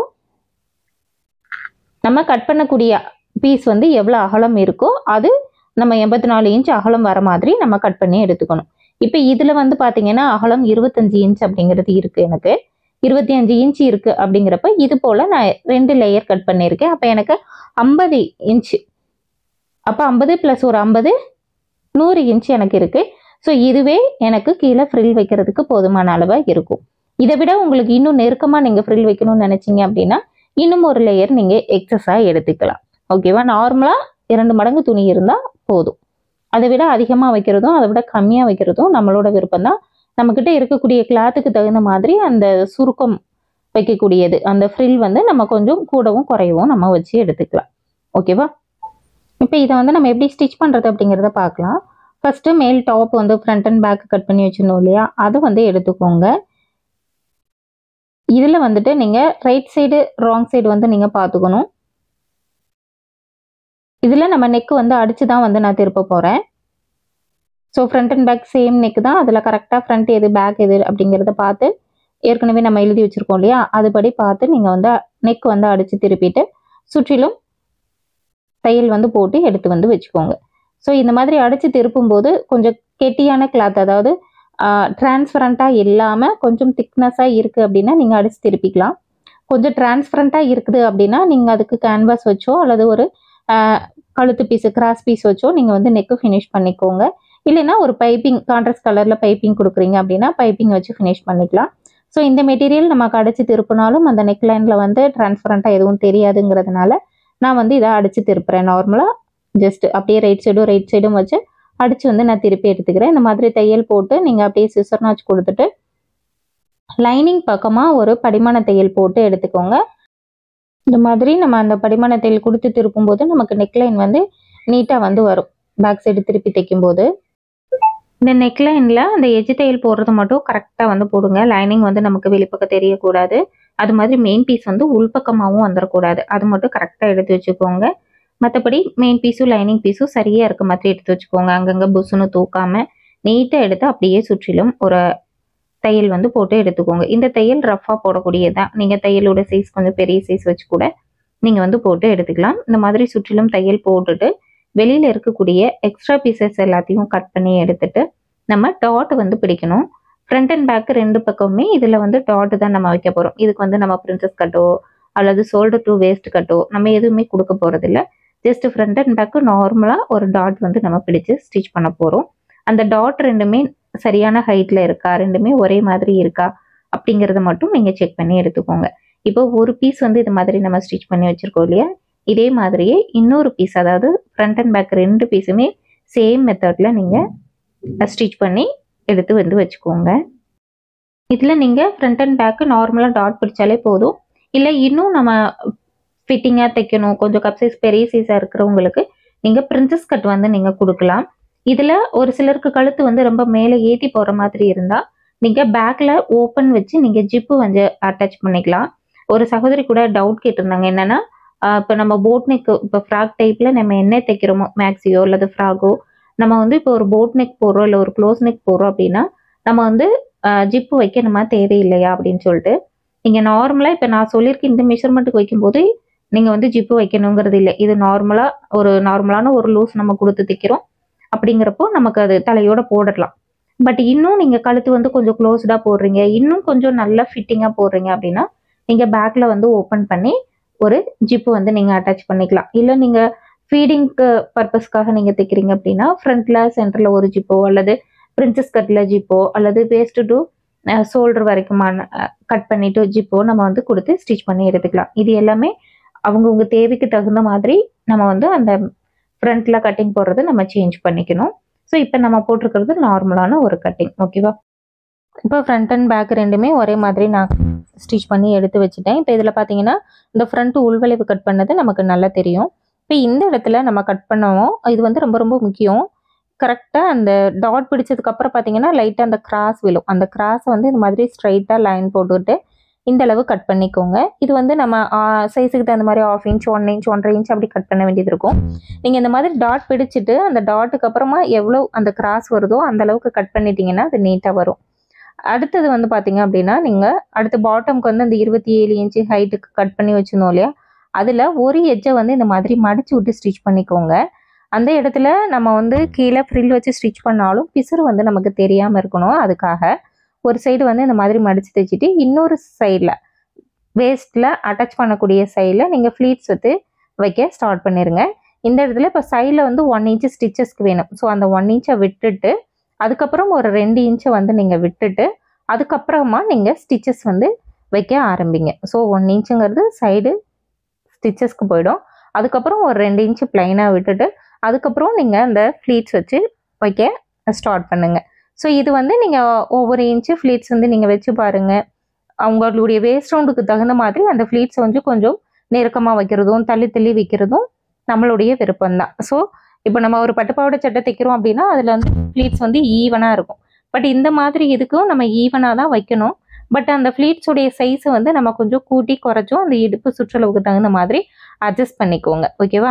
நம்ம கட் பண்ணக்கூடிய பீஸ் வந்து எவ்வளோ அகலம் இருக்கோ அது நம்ம எண்பத்தி நாலு இன்ச் அகலம் வர மாதிரி நம்ம கட் பண்ணி எடுத்துக்கணும் இப்போ இதில் வந்து பார்த்தீங்கன்னா அகலம் இருபத்தஞ்சி இன்ச் அப்படிங்கிறது இருக்குது எனக்கு இருபத்தி அஞ்சு இன்ச் இருக்குது அப்படிங்கிறப்ப இது போல் நான் ரெண்டு லேயர் கட் பண்ணியிருக்கேன் அப்போ எனக்கு ஐம்பது இன்ச்சு அப்போ ஐம்பது ப்ளஸ் ஒரு ஐம்பது நூறு இன்ச் எனக்கு இருக்குது ஸோ இதுவே எனக்கு கீழே ஃப்ரில் வைக்கிறதுக்கு போதுமான அளவாக இருக்கும் இதை விட உங்களுக்கு இன்னும் நெருக்கமாக நீங்கள் ஃப்ரில் வைக்கணும்னு நினச்சிங்க அப்படின்னா இன்னும் ஒரு லேயர் நீங்கள் எக்ஸஸாக எடுத்துக்கலாம் ஓகேவா நார்மலாக இரண்டு மடங்கு துணி இருந்தால் போதும் அதை விட அதிகமாக வைக்கிறதும் அதை விட கம்மியாக வைக்கிறதும் நம்மளோட விருப்பம் தான் நம்மக்கிட்ட இருக்கக்கூடிய கிளாத்துக்கு தகுந்த மாதிரி அந்த சுருக்கம் வைக்கக்கூடியது அந்த ஃப்ரில் வந்து நம்ம கொஞ்சம் கூடவும் குறையவும் நம்ம வச்சு எடுத்துக்கலாம் ஓகேவா இப்போ இதை வந்து நம்ம எப்படி ஸ்டிச் பண்ணுறது அப்படிங்கிறத பார்க்கலாம் ஃபஸ்ட்டு மேல் டாப் வந்து ஃப்ரண்ட் அண்ட் பேக் கட் பண்ணி வச்சிருந்தோம் இல்லையா அதை வந்து எடுத்துக்கோங்க இதில் வந்துட்டு நீங்கள் ரைட் சைடு ராங் சைடு வந்து நீங்கள் பார்த்துக்கணும் இதில் நம்ம நெக் வந்து அடித்து தான் வந்து நான் திருப்ப போகிறேன் so front and back same neck தான் அதில் கரெக்டாக ஃப்ரண்ட் எது பேக் எது அப்படிங்கிறத பார்த்து ஏற்கனவே நம்ம எழுதி வச்சுருக்கோம் இல்லையா அதுபடி பார்த்து நீங்கள் வந்து நெக் வந்து அடித்து திருப்பிட்டு சுற்றிலும் தையல் வந்து போட்டு எடுத்து வந்து வச்சுக்கோங்க ஸோ இந்த மாதிரி அடித்து திருப்பும்போது கொஞ்சம் கெட்டியான கிளாத் அதாவது டிரான்ஸ்பரண்ட்டாக இல்லாமல் கொஞ்சம் திக்னஸாக இருக்குது அப்படின்னா நீங்கள் அடித்து திருப்பிக்கலாம் கொஞ்சம் டிரான்ஸ்பரண்ட்டாக இருக்குது அப்படின்னா நீங்கள் அதுக்கு கேன்வாஸ் வச்சோ அல்லது ஒரு கழுத்து பீஸு கிராஸ் பீஸ் வச்சோ நீங்கள் வந்து நெக்கு ஃபினிஷ் பண்ணிக்கோங்க இல்லைன்னா ஒரு பைப்பிங் கான்ட்ராஸ்ட் கலரில் பைப்பிங் கொடுக்குறீங்க அப்படின்னா பைப்பிங் வச்சு ஃபினிஷ் பண்ணிக்கலாம் ஸோ இந்த மெட்டீரியல் நமக்கு அடித்து திருப்பினாலும் அந்த நெக் லைனில் வந்து டிரான்ஸ்பரண்ட்டாக எதுவும் தெரியாதுங்கிறதுனால நான் வந்து இதை அடித்து திருப்புறேன் நார்மலாக ஜஸ்ட் அப்படியே ரைட் சைடும் ரைட் சைடும் வச்சு அடித்து வந்து நான் திருப்பி எடுத்துக்கிறேன் இந்த மாதிரி தையல் போட்டு நீங்கள் அப்படியே சிசர் நாச் கொடுத்துட்டு லைனிங் பக்கமாக ஒரு படிமான தையல் போட்டு எடுத்துக்கோங்க இந்த மாதிரி நம்ம அந்த படிமான தையல் கொடுத்து திருப்பும்போது நமக்கு நெக்லைன் வந்து நீட்டாக வந்து வரும் பேக் சைடு திருப்பி தைக்கும்போது இந்த நெக்லைனில் அந்த எஜ் தையல் போடுறது மட்டும் கரெக்டாக வந்து போடுங்க லைனிங் வந்து நமக்கு வெளிப்பக்கம் தெரியக்கூடாது அது மாதிரி மெயின் பீஸ் வந்து உள்பக்கமாகவும் வந்துடக்கூடாது அது மட்டும் கரெக்டாக எடுத்து வச்சுக்கோங்க மற்றபடி மெயின் பீஸும் லைனிங் பீஸும் சரியாக இருக்க மாதிரி எடுத்து வச்சுக்கோங்க அங்கங்கே புஸ்ஸுன்னு தூக்காமல் நீட்டாக எடுத்து அப்படியே சுற்றிலும் ஒரு தையல் வந்து போட்டு எடுத்துக்கோங்க இந்த தையல் ரஃப்பாக போடக்கூடியது தான் நீங்கள் தையலோட சைஸ் கொஞ்சம் பெரிய சைஸ் வச்சு கூட நீங்கள் வந்து போட்டு எடுத்துக்கலாம் இந்த மாதிரி சுற்றிலும் தையல் போட்டுட்டு வெளியில் இருக்கக்கூடிய எக்ஸ்ட்ரா பீசஸ் எல்லாத்தையும் கட் பண்ணி எடுத்துட்டு நம்ம டாட் வந்து பிடிக்கணும் ஃப்ரண்ட் அண்ட் பேக் ரெண்டு பக்கமுமே இதில் வந்து டாட் தான் நம்ம வைக்க போகிறோம் இதுக்கு வந்து நம்ம பிரின்சஸ் கட்டோ அல்லது ஷோல்டர் டு வேஸ்ட் கட்டோ நம்ம எதுவுமே கொடுக்க போகிறதில்ல ஜஸ்ட் ஃப்ரண்ட் அண்ட் பேக்கு நார்மலாக ஒரு டாட் வந்து நம்ம பிடிச்சு ஸ்டிச் பண்ண போகிறோம் அந்த டாட் ரெண்டுமே சரியான ஹைட்டில் இருக்கா ரெண்டுமே ஒரே மாதிரி இருக்கா அப்படிங்கிறத மட்டும் நீங்கள் செக் பண்ணி எடுத்துக்கோங்க இப்போ ஒரு பீஸ் வந்து இது மாதிரி நம்ம ஸ்டிச் பண்ணி வச்சுருக்கோம் இல்லையா இதே மாதிரியே இன்னொரு பீஸ் அதாவது ஃப்ரண்ட் அண்ட் பேக் ரெண்டு பீஸுமே சேம் மெத்தடில் நீங்கள் ஸ்டிச் பண்ணி எடுத்து வந்து வச்சுக்கோங்க இதில் நீங்கள் ஃப்ரண்ட் அண்ட் பேக்கு நார்மலாக டாட் பிடிச்சாலே போதும் இல்லை இன்னும் நம்ம ஃபிட்டிங்காக தைக்கணும் கொஞ்சம் கப் சைஸ் பெரிய சைஸாக இருக்கிறவங்களுக்கு நீங்கள் பிரின்சஸ் கட் வந்து நீங்கள் கொடுக்கலாம் இதில் ஒரு சிலருக்கு கழுத்து வந்து ரொம்ப மேலே ஏற்றி போகிற மாதிரி இருந்தால் நீங்கள் பேக்கில் ஓப்பன் வச்சு நீங்கள் ஜிப்பு வந்து அட்டாச் பண்ணிக்கலாம் ஒரு சகோதரி கூட டவுட் கேட்டிருந்தாங்க என்னென்னா இப்போ நம்ம போட் நெக் இப்போ ஃப்ராக் டைப்பில் நம்ம என்ன தைக்கிறோமோ மேக்ஸியோ அல்லது ஃப்ராகோ நம்ம வந்து இப்போ ஒரு போட் நெக் போடுறோம் இல்லை ஒரு க்ளோஸ் நெக் போடுறோம் அப்படின்னா நம்ம வந்து ஜிப்பு வைக்கணுமா தேவையில்லையா அப்படின்னு சொல்லிட்டு நீங்கள் நார்மலாக இப்போ நான் சொல்லியிருக்க இந்த மெஷர்மெண்ட்டுக்கு வைக்கும்போது நீங்கள் வந்து ஜிப்பு வைக்கணுங்கிறது இல்லை இது நார்மலாக ஒரு நார்மலான ஒரு லூஸ் நம்ம கொடுத்து தைக்கிறோம் அப்படிங்கிறப்போ நமக்கு அது தலையோட போடலாம் பட் இன்னும் நீங்கள் கழுத்து வந்து கொஞ்சம் க்ளோஸ்டாக போடுறீங்க இன்னும் கொஞ்சம் நல்லா ஃபிட்டிங்காக போடுறீங்க அப்படின்னா நீங்கள் பேக்கில் வந்து ஓப்பன் பண்ணி ஒரு ஜிப்பு வந்து நீங்கள் அட்டாச் பண்ணிக்கலாம் இல்லை நீங்கள் ஃபீடிங்க்கு பர்பஸ்க்காக நீங்கள் தைக்கிறீங்க அப்படின்னா ஃப்ரண்ட்டில் சென்டரில் ஒரு ஜிப்போ அல்லது பிரின்சஸ் கட்டில் ஜிப்போ அல்லது வேஸ்ட் டு ஷோல்டர் வரைக்குமான கட் பண்ணிட்டு ஜிப்போ நம்ம வந்து கொடுத்து ஸ்டிச் பண்ணி எடுத்துக்கலாம் இது எல்லாமே அவங்கவுங்க தேவைக்கு தகுந்த மாதிரி நம்ம வந்து அந்த ஃப்ரண்ட்டில் கட்டிங் போடுறது நம்ம சேஞ்ச் பண்ணிக்கணும் ஸோ இப்போ நம்ம போட்டிருக்கிறது நார்மலான ஒரு கட்டிங் ஓகேவா இப்போ ஃப்ரண்ட் அண்ட் பேக் ரெண்டுமே ஒரே மாதிரி நான் ஸ்டிச் பண்ணி எடுத்து வச்சுட்டேன் இப்போ இதில் பார்த்தீங்கன்னா இந்த ஃப்ரண்ட் உள்வளைவு கட் பண்ணது நமக்கு நல்லா தெரியும் இப்போ இந்த இடத்துல நம்ம கட் பண்ணவும் இது வந்து ரொம்ப ரொம்ப முக்கியம் கரெக்டாக அந்த டாட் பிடிச்சதுக்கு அப்புறம் பார்த்தீங்கன்னா லைட்டாக அந்த கிராஸ் விழும் அந்த கிராஸை வந்து இந்த மாதிரி ஸ்ட்ரைட்டாக லைன் போட்டுவிட்டு இந்த அளவு கட் பண்ணிக்கோங்க இது வந்து நம்ம சைஸுக்கு தகுந்த மாதிரி ஆஃப் இன்ச் ஒன் இன்ச் ஒன்றரை இன்ச் அப்படி கட் பண்ண வேண்டியது இருக்கும் நீங்கள் இந்த மாதிரி டாட் பிடிச்சிட்டு அந்த டாட்டுக்கு அப்புறமா எவ்வளோ அந்த கிராஸ் வருதோ அந்த அளவுக்கு கட் பண்ணிட்டீங்கன்னா அது நீட்டாக வரும் அடுத்தது வந்து பார்த்தீங்க அப்படின்னா நீங்கள் அடுத்த பாட்டம்க்கு வந்து அந்த இருபத்தி ஏழு இன்ச்சு ஹைட்டுக்கு கட் பண்ணி வச்சிருந்தோம் இல்லையா அதில் ஒரு எஜ்ஜை வந்து இந்த மாதிரி மடிச்சு விட்டு ஸ்டிச் பண்ணிக்கோங்க அந்த இடத்துல நம்ம வந்து கீழே ஃப்ரில் வச்சு ஸ்டிச் பண்ணாலும் பிசுறு வந்து நமக்கு தெரியாமல் இருக்கணும் அதுக்காக ஒரு சைடு வந்து இந்த மாதிரி மடித்து தைச்சிட்டு இன்னொரு சைடில் வேஸ்ட்டில் அட்டாச் பண்ணக்கூடிய சைடில் நீங்கள் ஃப்ளீட்ஸ் வந்து வைக்க ஸ்டார்ட் பண்ணிடுங்க இந்த இடத்துல இப்போ சைடில் வந்து ஒன் இன்ச்சு ஸ்டிச்சஸ்க்கு வேணும் ஸோ அந்த ஒன் இன்ச்சை விட்டுட்டு அதுக்கப்புறம் ஒரு ரெண்டு இன்ச்சை வந்து நீங்கள் விட்டுட்டு அதுக்கப்புறமா நீங்கள் ஸ்டிச்சஸ் வந்து வைக்க ஆரம்பிங்க ஸோ ஒன் இன்ச்சுங்கிறது சைடு ஸ்டிச்சஸ்க்கு போயிடும் அதுக்கப்புறம் ஒரு ரெண்டு இன்ச்சு ப்ளைனாக விட்டுட்டு அதுக்கப்புறம் நீங்கள் அந்த ஃப்ளீட்ஸ் வச்சு வைக்க ஸ்டார்ட் பண்ணுங்க ஸோ இது வந்து நீங்கள் ஒவ்வொரு இன்ச்சு ஃப்ளீட்ஸ் வந்து நீங்கள் வச்சு பாருங்கள் அவங்களுடைய வேஸ்ட் ரவுண்டுக்கு தகுந்த மாதிரி அந்த ஃப்ளீட்ஸை வந்து கொஞ்சம் நெருக்கமாக வைக்கிறதும் தள்ளி தள்ளி வைக்கிறதும் நம்மளுடைய விருப்பம்தான் ஸோ இப்போ நம்ம ஒரு பட்டுப்பாவோட சட்டை தைக்கிறோம் அப்படின்னா அதில் வந்து ஃப்ளீட்ஸ் வந்து ஈவனாக இருக்கும் பட் இந்த மாதிரி இதுக்கும் நம்ம ஈவனாக தான் வைக்கணும் பட் அந்த ஃப்ளீட்ஸுடைய சைஸை வந்து நம்ம கொஞ்சம் கூட்டி குறைச்சும் அந்த இடுப்பு சுற்றளவுக்கு தகுந்த மாதிரி அட்ஜஸ்ட் பண்ணிக்கோங்க ஓகேவா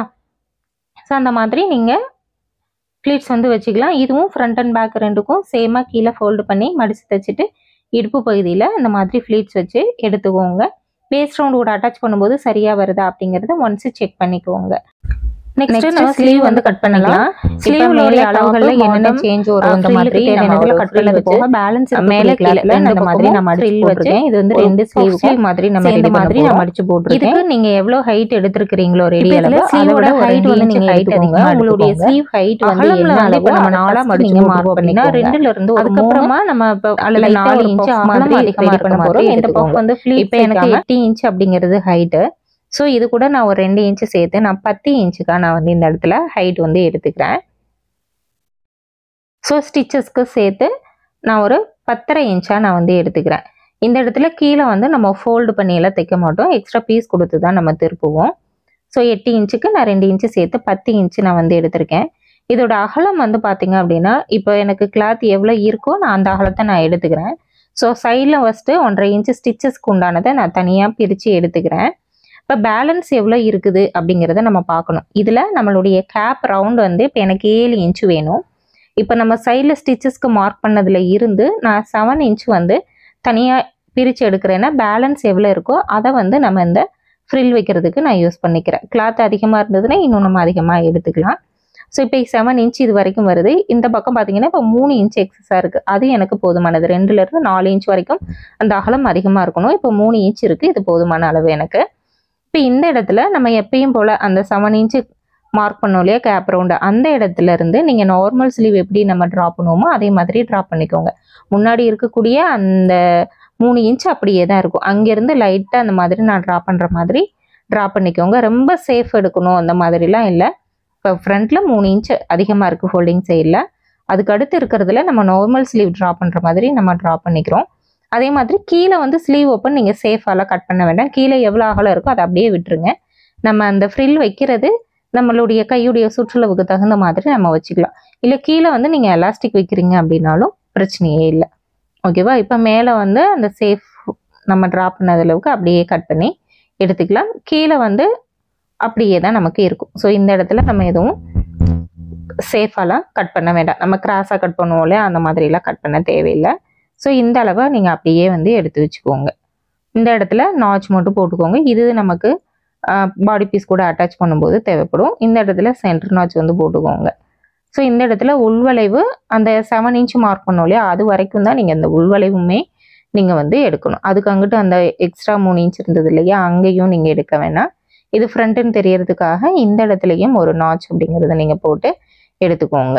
ஸோ அந்த மாதிரி நீங்கள் ஃப்ளீட்ஸ் வந்து வச்சுக்கலாம் இதுவும் ஃப்ரண்ட் அண்ட் பேக் ரெண்டுக்கும் சேமாக கீழே ஃபோல்டு பண்ணி மடித்து தைச்சிட்டு இடுப்பு பகுதியில் இந்த மாதிரி ஃப்ளீட்ஸ் வச்சு எடுத்துக்கோங்க வேஸ்ட் ரவுண்ட் கூட அட்டாச் பண்ணும்போது சரியாக வருதா அப்படிங்கிறத ஒன்ஸ் செக் பண்ணிக்கோங்க நெக்ஸ்ட் நம்ம ஸ்லீவ் வந்து கட் பண்ணலாம் ஸ்லீவ்லோட அளவுகள்ல என்னென்ன சேஞ்ச் வரும் அந்த மாதிரி தேவையானதுல கட் பண்ணது போக பேலன்ஸ் மேல கீழ இந்த மாதிரி நம்ம அடிச்சு வச்சிருக்கேன் இது வந்து ரெண்டு ஸ்லீவ் ஸ்லீவ் மாதிரி நம்ம இந்த மாதிரி நம்ம அடிச்சு போட்டுருக்கேன் இதுக்கு நீங்க எவ்வளவு ஹைட் எடுத்திருக்கீங்களோ ரெடி அளவு ஸ்லீவோட ஹைட் வந்து நீங்க ஹைட் அதிகமா உங்களுடைய ஸ்லீவ் ஹைட் வந்து என்ன அளவு நம்ம நாலா மடிச்சு மார்க் பண்ணினா ரெண்டுல இருந்து அதுக்கப்புறமா நம்ம இப்ப அல்லது நாலு இன்ச் அகலம் அதிகமா பண்ண போறோம் இந்த பஃப் வந்து இப்போ எனக்கு எட்டு இன்ச் அப்படிங்கிறது ஹைட் ஸோ இது கூட நான் ஒரு ரெண்டு இன்ச்சு சேர்த்து நான் பத்து இன்ச்சுக்காக நான் வந்து இந்த இடத்துல ஹைட் வந்து எடுத்துக்கிறேன் ஸோ ஸ்டிச்சஸ்க்கு சேர்த்து நான் ஒரு பத்தரை இன்ச்சாக நான் வந்து எடுத்துக்கிறேன் இந்த இடத்துல கீழே வந்து நம்ம ஃபோல்டு பண்ணியெல்லாம் தைக்க மாட்டோம் எக்ஸ்ட்ரா பீஸ் கொடுத்து தான் நம்ம திருப்புவோம் ஸோ எட்டு இன்ச்சுக்கு நான் ரெண்டு இன்ச்சு சேர்த்து பத்து இன்ச்சு நான் வந்து எடுத்திருக்கேன் இதோட அகலம் வந்து பார்த்தீங்க அப்படின்னா இப்போ எனக்கு கிளாத் எவ்வளோ இருக்கோ நான் அந்த அகலத்தை நான் எடுத்துக்கிறேன் ஸோ சைடில் ஃபஸ்ட்டு ஒன்றரை இன்ச்சு ஸ்டிச்சஸ்க்கு உண்டானதை நான் தனியாக பிரித்து எடுத்துக்கிறேன் இப்போ பேலன்ஸ் எவ்வளோ இருக்குது அப்படிங்கிறத நம்ம பார்க்கணும் இதில் நம்மளுடைய கேப் ரவுண்ட் வந்து இப்போ எனக்கு ஏழு இன்ச்சு வேணும் இப்போ நம்ம சைடில் ஸ்டிச்சஸ்க்கு மார்க் பண்ணதில் இருந்து நான் செவன் இன்ச் வந்து தனியாக பிரித்து எடுக்கிறேன்னா பேலன்ஸ் எவ்வளோ இருக்கோ அதை வந்து நம்ம இந்த ஃப்ரில் வைக்கிறதுக்கு நான் யூஸ் பண்ணிக்கிறேன் கிளாத் அதிகமாக இருந்ததுன்னா இன்னும் நம்ம அதிகமாக எடுத்துக்கலாம் ஸோ இப்போ செவன் இன்ச் இது வரைக்கும் வருது இந்த பக்கம் பார்த்தீங்கன்னா இப்போ மூணு இன்ச் எக்ஸஸாக இருக்குது அது எனக்கு போதுமானது ரெண்டுலேருந்து நாலு இன்ச் வரைக்கும் அந்த அகலம் அதிகமாக இருக்கணும் இப்போ மூணு இன்ச் இருக்குது இது போதுமான அளவு எனக்கு இப்போ இந்த இடத்துல நம்ம எப்பயும் போல் அந்த செவன் இன்ச்சு மார்க் பண்ணோம் இல்லையா கேப் ரவுண்டு அந்த இடத்துல இருந்து நீங்கள் நார்மல் ஸ்லீவ் எப்படி நம்ம ட்ரா பண்ணுவோமோ அதே மாதிரி ட்ரா பண்ணிக்கோங்க முன்னாடி இருக்கக்கூடிய அந்த மூணு இன்ச் அப்படியே தான் இருக்கும் அங்கேருந்து லைட்டாக அந்த மாதிரி நான் ட்ரா பண்ணுற மாதிரி ட்ரா பண்ணிக்கோங்க ரொம்ப சேஃப் எடுக்கணும் அந்த மாதிரிலாம் இல்லை இப்போ ஃப்ரண்ட்டில் மூணு இன்ச் அதிகமாக இருக்குது ஃபோல்டிங் சைடில் அதுக்கு அடுத்து இருக்கிறதுல நம்ம நார்மல் ஸ்லீவ் ட்ரா பண்ணுற மாதிரி நம்ம ட்ரா பண்ணிக்கிறோம் அதே மாதிரி கீழே வந்து ஸ்லீவ் ஓப்பன் நீங்கள் சேஃபாலாம் கட் பண்ண வேண்டாம் கீழே எவ்வளோ அகலம் இருக்கோ அதை அப்படியே விட்டுருங்க நம்ம அந்த ஃப்ரில் வைக்கிறது நம்மளுடைய கையுடைய சுற்றளவுக்கு தகுந்த மாதிரி நம்ம வச்சுக்கலாம் இல்லை கீழே வந்து நீங்கள் எலாஸ்டிக் வைக்கிறீங்க அப்படின்னாலும் பிரச்சனையே இல்லை ஓகேவா இப்போ மேலே வந்து அந்த சேஃப் நம்ம ட்ரா பண்ணது அளவுக்கு அப்படியே கட் பண்ணி எடுத்துக்கலாம் கீழே வந்து அப்படியே தான் நமக்கு இருக்கும் ஸோ இந்த இடத்துல நம்ம எதுவும் சேஃபாலாம் கட் பண்ண வேண்டாம் நம்ம கிராஸாக கட் பண்ணுவோம் இல்லையா அந்த மாதிரிலாம் கட் பண்ண தேவையில்லை ஸோ இந்த அளவை நீங்கள் அப்படியே வந்து எடுத்து வச்சுக்கோங்க இந்த இடத்துல நாச் மட்டும் போட்டுக்கோங்க இது நமக்கு பாடி பீஸ் கூட அட்டாச் பண்ணும்போது தேவைப்படும் இந்த இடத்துல சென்டர் நாச் வந்து போட்டுக்கோங்க ஸோ இந்த இடத்துல உள்வளைவு அந்த செவன் இன்ச் மார்க் பண்ணோம் இல்லையா அது வரைக்கும் தான் நீங்கள் அந்த உள்வளைவுமே நீங்கள் வந்து எடுக்கணும் அதுக்கு அங்கிட்டு அந்த எக்ஸ்ட்ரா மூணு இன்ச் இருந்தது இல்லையா அங்கேயும் நீங்கள் எடுக்க வேணாம் இது ஃப்ரண்ட்டுன்னு தெரியறதுக்காக இந்த இடத்துலையும் ஒரு நாச் அப்படிங்கிறத நீங்கள் போட்டு எடுத்துக்கோங்க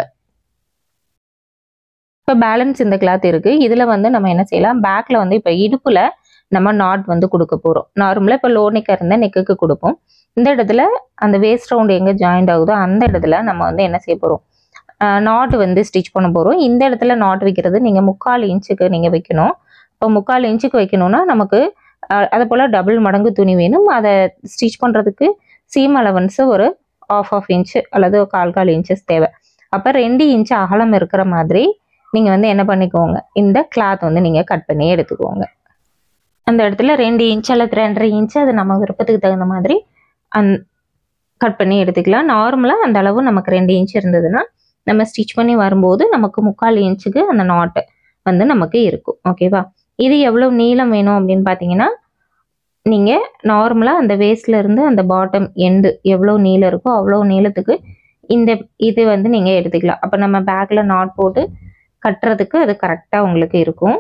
இப்போ பேலன்ஸ் இந்த கிளாத் இருக்குது இதில் வந்து நம்ம என்ன செய்யலாம் பேக்கில் வந்து இப்போ இடுப்பில் நம்ம நாட் வந்து கொடுக்க போகிறோம் நார்மலாக இப்போ லோ நெக்காக இருந்தால் நெக்குக்கு கொடுப்போம் இந்த இடத்துல அந்த வேஸ்ட் ரவுண்ட் எங்கே ஜாயிண்ட் ஆகுதோ அந்த இடத்துல நம்ம வந்து என்ன செய்ய போகிறோம் நாட் வந்து ஸ்டிச் பண்ண போகிறோம் இந்த இடத்துல நாட் வைக்கிறது நீங்கள் முக்கால் இன்ச்சுக்கு நீங்கள் வைக்கணும் இப்போ முக்கால் இன்ச்சுக்கு வைக்கணும்னா நமக்கு அதை போல் டபுள் மடங்கு துணி வேணும் அதை ஸ்டிச் பண்ணுறதுக்கு சீம் அலவன்ஸு ஒரு ஆஃப் ஆஃப் இன்ச்சு அல்லது கால் கால் இன்ச்சஸ் தேவை அப்போ ரெண்டு இன்ச் அகலம் இருக்கிற மாதிரி நீங்கள் வந்து என்ன பண்ணிக்கோங்க இந்த கிளாத் வந்து நீங்கள் கட் பண்ணி எடுத்துக்கோங்க அந்த இடத்துல ரெண்டு இன்ச் அல்லது ரெண்டரை இன்ச்சு அது நம்ம விருப்பத்துக்கு தகுந்த மாதிரி அந் கட் பண்ணி எடுத்துக்கலாம் நார்மலாக அந்த அளவு நமக்கு ரெண்டு இன்ச் இருந்ததுன்னா நம்ம ஸ்டிச் பண்ணி வரும்போது நமக்கு முக்கால் இன்ச்சுக்கு அந்த நாட்டு வந்து நமக்கு இருக்கும் ஓகேவா இது எவ்வளோ நீளம் வேணும் அப்படின்னு பார்த்தீங்கன்னா நீங்கள் நார்மலாக அந்த வேஸ்ட்ல இருந்து அந்த பாட்டம் எண்டு எவ்வளோ நீளம் இருக்கோ அவ்வளோ நீளத்துக்கு இந்த இது வந்து நீங்கள் எடுத்துக்கலாம் அப்போ நம்ம பேக்கில் நாட் போட்டு கட்டுறதுக்கு அது கரெக்டாக உங்களுக்கு இருக்கும்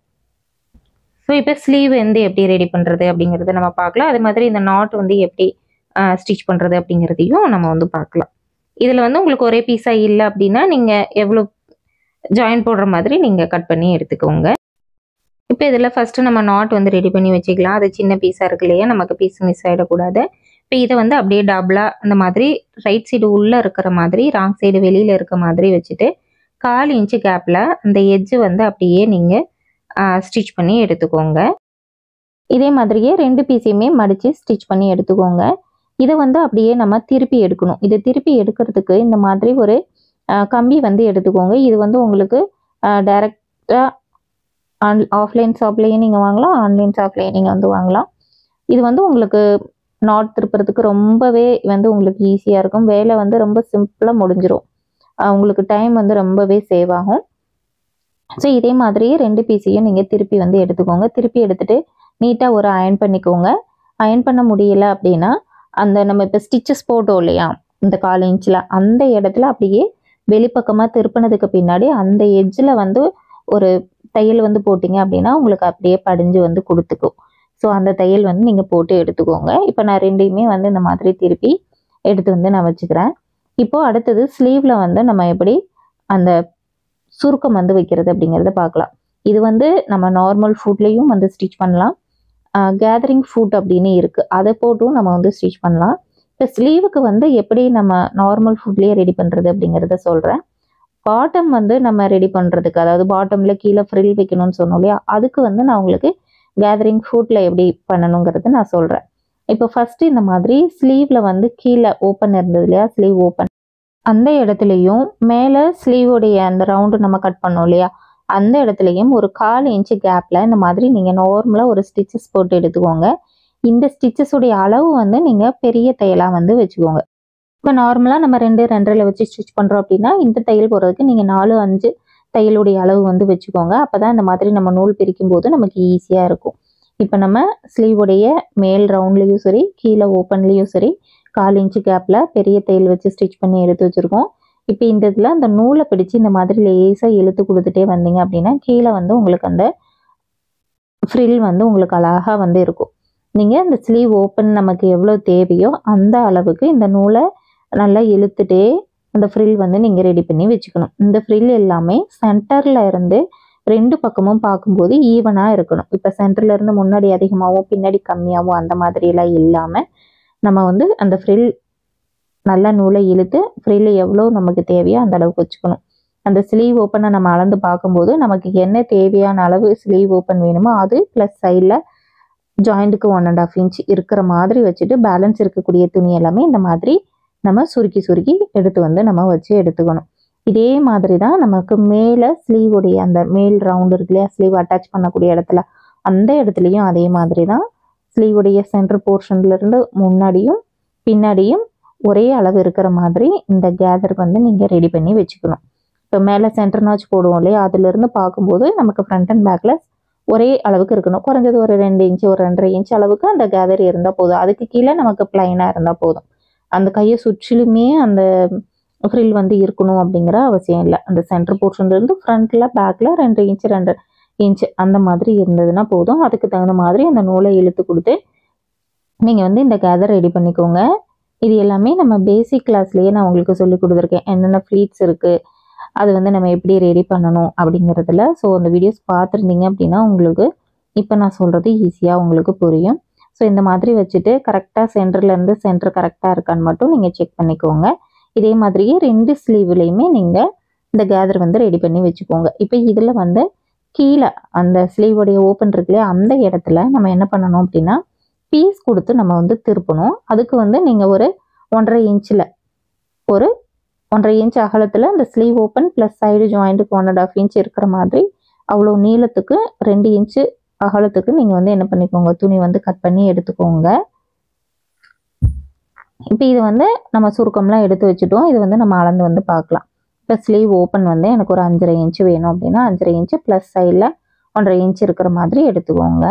ஸோ இப்போ ஸ்லீவ் வந்து எப்படி ரெடி பண்ணுறது அப்படிங்கிறத நம்ம பார்க்கலாம் அது மாதிரி இந்த நாட் வந்து எப்படி ஸ்டிச் பண்ணுறது அப்படிங்கிறதையும் நம்ம வந்து பார்க்கலாம் இதில் வந்து உங்களுக்கு ஒரே பீஸாக இல்லை அப்படின்னா நீங்கள் எவ்வளோ ஜாயின் போடுற மாதிரி நீங்கள் கட் பண்ணி எடுத்துக்கோங்க இப்போ இதில் ஃபஸ்ட்டு நம்ம நாட் வந்து ரெடி பண்ணி வச்சுக்கலாம் அது சின்ன பீஸாக இருக்கு இல்லையா நமக்கு பீஸ் மிஸ் ஆகிடக்கூடாது இப்போ இதை வந்து அப்படியே டபுளாக அந்த மாதிரி ரைட் சைடு உள்ளே இருக்கிற மாதிரி ராங் சைடு வெளியில் இருக்க மாதிரி வச்சுட்டு கால் இன்ச்சு கேப்பில் அந்த எட்ஜு வந்து அப்படியே நீங்கள் ஸ்டிச் பண்ணி எடுத்துக்கோங்க இதே மாதிரியே ரெண்டு பீஸையுமே மடித்து ஸ்டிச் பண்ணி எடுத்துக்கோங்க இதை வந்து அப்படியே நம்ம திருப்பி எடுக்கணும் இதை திருப்பி எடுக்கிறதுக்கு இந்த மாதிரி ஒரு கம்பி வந்து எடுத்துக்கோங்க இது வந்து உங்களுக்கு டைரெக்டாக ஆன் ஆஃப்லைன் ஷாப்லேயும் நீங்கள் வாங்கலாம் ஆன்லைன் ஷாப்லேயும் நீங்கள் வந்து வாங்கலாம் இது வந்து உங்களுக்கு நாட் திருப்புறதுக்கு ரொம்பவே வந்து உங்களுக்கு ஈஸியாக இருக்கும் வேலை வந்து ரொம்ப சிம்பிளாக முடிஞ்சிடும் உங்களுக்கு டைம் வந்து ரொம்பவே சேவ் ஆகும் ஸோ இதே மாதிரியே ரெண்டு பீஸையும் நீங்கள் திருப்பி வந்து எடுத்துக்கோங்க திருப்பி எடுத்துகிட்டு நீட்டாக ஒரு அயன் பண்ணிக்கோங்க அயன் பண்ண முடியல அப்படின்னா அந்த நம்ம இப்போ ஸ்டிச்சஸ் போட்டோம் இல்லையா இந்த கால் இன்ச்சில் அந்த இடத்துல அப்படியே வெளிப்பக்கமாக திருப்பினதுக்கு பின்னாடி அந்த எட்ஜில் வந்து ஒரு தையல் வந்து போட்டிங்க அப்படின்னா உங்களுக்கு அப்படியே படிஞ்சு வந்து கொடுத்துக்கும் ஸோ அந்த தையல் வந்து நீங்கள் போட்டு எடுத்துக்கோங்க இப்போ நான் ரெண்டையுமே வந்து இந்த மாதிரி திருப்பி எடுத்து வந்து நான் வச்சுக்கிறேன் இப்போது அடுத்தது ஸ்லீவில் வந்து நம்ம எப்படி அந்த சுருக்கம் வந்து வைக்கிறது அப்படிங்கிறத பார்க்கலாம் இது வந்து நம்ம நார்மல் ஃபுட்லேயும் வந்து ஸ்டிச் பண்ணலாம் கேதரிங் ஃபுட் அப்படின்னு இருக்குது அதை போட்டும் நம்ம வந்து ஸ்டிச் பண்ணலாம் இப்போ ஸ்லீவுக்கு வந்து எப்படி நம்ம நார்மல் ஃபுட்லேயே ரெடி பண்ணுறது அப்படிங்கிறத சொல்கிறேன் பாட்டம் வந்து நம்ம ரெடி பண்ணுறதுக்கு அதாவது பாட்டமில் கீழே ஃப்ரில் வைக்கணும்னு சொன்னோம் இல்லையா அதுக்கு வந்து நான் உங்களுக்கு கேதரிங் ஃபுட்டில் எப்படி பண்ணணுங்கிறது நான் சொல்கிறேன் இப்போ ஃபஸ்ட்டு இந்த மாதிரி ஸ்லீவில் வந்து கீழே ஓப்பன் இருந்தது இல்லையா ஸ்லீவ் ஓப்பன் அந்த இடத்துலையும் மேலே ஸ்லீவோடைய அந்த ரவுண்டு நம்ம கட் பண்ணோம் இல்லையா அந்த இடத்துலையும் ஒரு கால் இன்ச்சு கேப்பில் இந்த மாதிரி நீங்கள் நார்மலாக ஒரு ஸ்டிச்சஸ் போட்டு எடுத்துக்கோங்க இந்த ஸ்டிச்சஸுடைய அளவு வந்து நீங்கள் பெரிய தையலாக வந்து வச்சுக்கோங்க இப்போ நார்மலாக நம்ம ரெண்டு ரெண்டரையில் வச்சு ஸ்டிச் பண்ணுறோம் அப்படின்னா இந்த தையல் போடுறதுக்கு நீங்கள் நாலு அஞ்சு தையலுடைய அளவு வந்து வச்சுக்கோங்க அப்போ தான் இந்த மாதிரி நம்ம நூல் பிரிக்கும் போது நமக்கு ஈஸியாக இருக்கும் இப்போ நம்ம ஸ்லீவுடைய மேல் ரவுண்ட்லேயும் சரி கீழே ஓப்பன்லேயும் சரி கால் இன்ச்சு கேப்பில் பெரிய தையல் வச்சு ஸ்டிச் பண்ணி எடுத்து வச்சுருக்கோம் இப்போ இந்த இதில் அந்த நூலை பிடிச்சி இந்த மாதிரி லேசாக இழுத்து கொடுத்துட்டே வந்தீங்க அப்படின்னா கீழே வந்து உங்களுக்கு அந்த ஃப்ரில் வந்து உங்களுக்கு அழகாக வந்து இருக்கும் நீங்கள் இந்த ஸ்லீவ் ஓப்பன் நமக்கு எவ்வளோ தேவையோ அந்த அளவுக்கு இந்த நூலை நல்லா இழுத்துட்டே அந்த ஃப்ரில் வந்து நீங்கள் ரெடி பண்ணி வச்சுக்கணும் இந்த ஃப்ரில் எல்லாமே சென்டரில் இருந்து ரெண்டு பக்கமும் பார்க்கும்போது ஈவனாக இருக்கணும் இப்போ சென்டர்ல இருந்து முன்னாடி அதிகமாகவும் பின்னாடி கம்மியாகவும் அந்த மாதிரியெல்லாம் இல்லாமல் நம்ம வந்து அந்த ஃப்ரில் நல்ல நூலை இழுத்து ஃப்ரில் எவ்வளோ நமக்கு தேவையோ அந்த அளவுக்கு வச்சுக்கணும் அந்த ஸ்லீவ் ஓப்பனை நம்ம அளந்து பார்க்கும்போது நமக்கு என்ன தேவையான அளவு ஸ்லீவ் ஓப்பன் வேணுமோ அது ப்ளஸ் சைடில் ஜாயிண்ட்டுக்கு ஒன் அண்ட் ஆஃப் இன்ச் இருக்கிற மாதிரி வச்சுட்டு பேலன்ஸ் இருக்கக்கூடிய துணி எல்லாமே இந்த மாதிரி நம்ம சுருக்கி சுருக்கி எடுத்து வந்து நம்ம வச்சு எடுத்துக்கணும் இதே மாதிரி தான் நமக்கு மேலே ஸ்லீவுடைய அந்த மேல் ரவுண்ட் இருக்கு இல்லையா ஸ்லீவ் அட்டாச் பண்ணக்கூடிய இடத்துல அந்த இடத்துலையும் அதே மாதிரி தான் ஸ்லீவுடைய சென்டர் போர்ஷன்லேருந்து முன்னாடியும் பின்னாடியும் ஒரே அளவு இருக்கிற மாதிரி இந்த கேதர் வந்து நீங்கள் ரெடி பண்ணி வச்சுக்கணும் இப்போ மேலே சென்டர் நாச் போடுவோம் இல்லையா அதுலேருந்து பார்க்கும்போது நமக்கு ஃப்ரண்ட் அண்ட் பேக்கில் ஒரே அளவுக்கு இருக்கணும் குறைஞ்சது ஒரு ரெண்டு இன்ச்சு ஒரு ரெண்டரை இன்ச் அளவுக்கு அந்த கேதர் இருந்தால் போதும் அதுக்கு கீழே நமக்கு பிளைனாக இருந்தால் போதும் அந்த கையை சுற்றிலுமே அந்த ஃப்ரில் வந்து இருக்கணும் அப்படிங்கிற அவசியம் இல்லை அந்த சென்டர் போர்ஷன்லேருந்து ஃப்ரண்ட்டில் பேக்கில் ரெண்டு இன்ச்சு ரெண்டு இன்ச்சு அந்த மாதிரி இருந்ததுன்னா போதும் அதுக்கு தகுந்த மாதிரி அந்த நூலை இழுத்து கொடுத்து நீங்கள் வந்து இந்த கேதர் ரெடி பண்ணிக்கோங்க இது எல்லாமே நம்ம பேசிக் கிளாஸ்லேயே நான் உங்களுக்கு சொல்லி கொடுத்துருக்கேன் என்னென்ன ஃப்ளீட்ஸ் இருக்குது அது வந்து நம்ம எப்படி ரெடி பண்ணணும் அப்படிங்கிறதுல ஸோ அந்த வீடியோஸ் பார்த்துருந்தீங்க அப்படின்னா உங்களுக்கு இப்போ நான் சொல்கிறது ஈஸியாக உங்களுக்கு புரியும் ஸோ இந்த மாதிரி வச்சுட்டு கரெக்டாக சென்டர்லேருந்து சென்டர் கரெக்டாக இருக்கான்னு மட்டும் நீங்கள் செக் பண்ணிக்கோங்க இதே மாதிரியே ரெண்டு ஸ்லீவ்லேயுமே நீங்கள் இந்த கேதர் வந்து ரெடி பண்ணி வச்சுக்கோங்க இப்போ இதில் வந்து கீழே அந்த ஸ்லீவோடைய ஓப்பன் இருக்கு இல்லையா அந்த இடத்துல நம்ம என்ன பண்ணணும் அப்படின்னா பீஸ் கொடுத்து நம்ம வந்து திருப்பணும் அதுக்கு வந்து நீங்கள் ஒரு ஒன்றரை இன்ச்சில் ஒரு ஒன்றரை இன்ச் அகலத்தில் இந்த ஸ்லீவ் ஓப்பன் ப்ளஸ் சைடு ஜாயிண்ட்டுக்கு ஒன் அண்ட் ஆஃப் இன்ச் இருக்கிற மாதிரி அவ்வளோ நீளத்துக்கு ரெண்டு இன்ச்சு அகலத்துக்கு நீங்கள் வந்து என்ன பண்ணிக்கோங்க துணி வந்து கட் பண்ணி எடுத்துக்கோங்க இப்போ இது வந்து நம்ம சுருக்கம்லாம் எடுத்து வச்சுட்டோம் இது வந்து நம்ம அளந்து வந்து பார்க்கலாம் இப்போ ஸ்லீவ் ஓப்பன் வந்து எனக்கு ஒரு அஞ்சரை இன்ச்சு வேணும் அப்படின்னா அஞ்சரை இன்ச்சு ப்ளஸ் சைடில் ஒன்றரை இன்ச் இருக்கிற மாதிரி எடுத்துக்கோங்க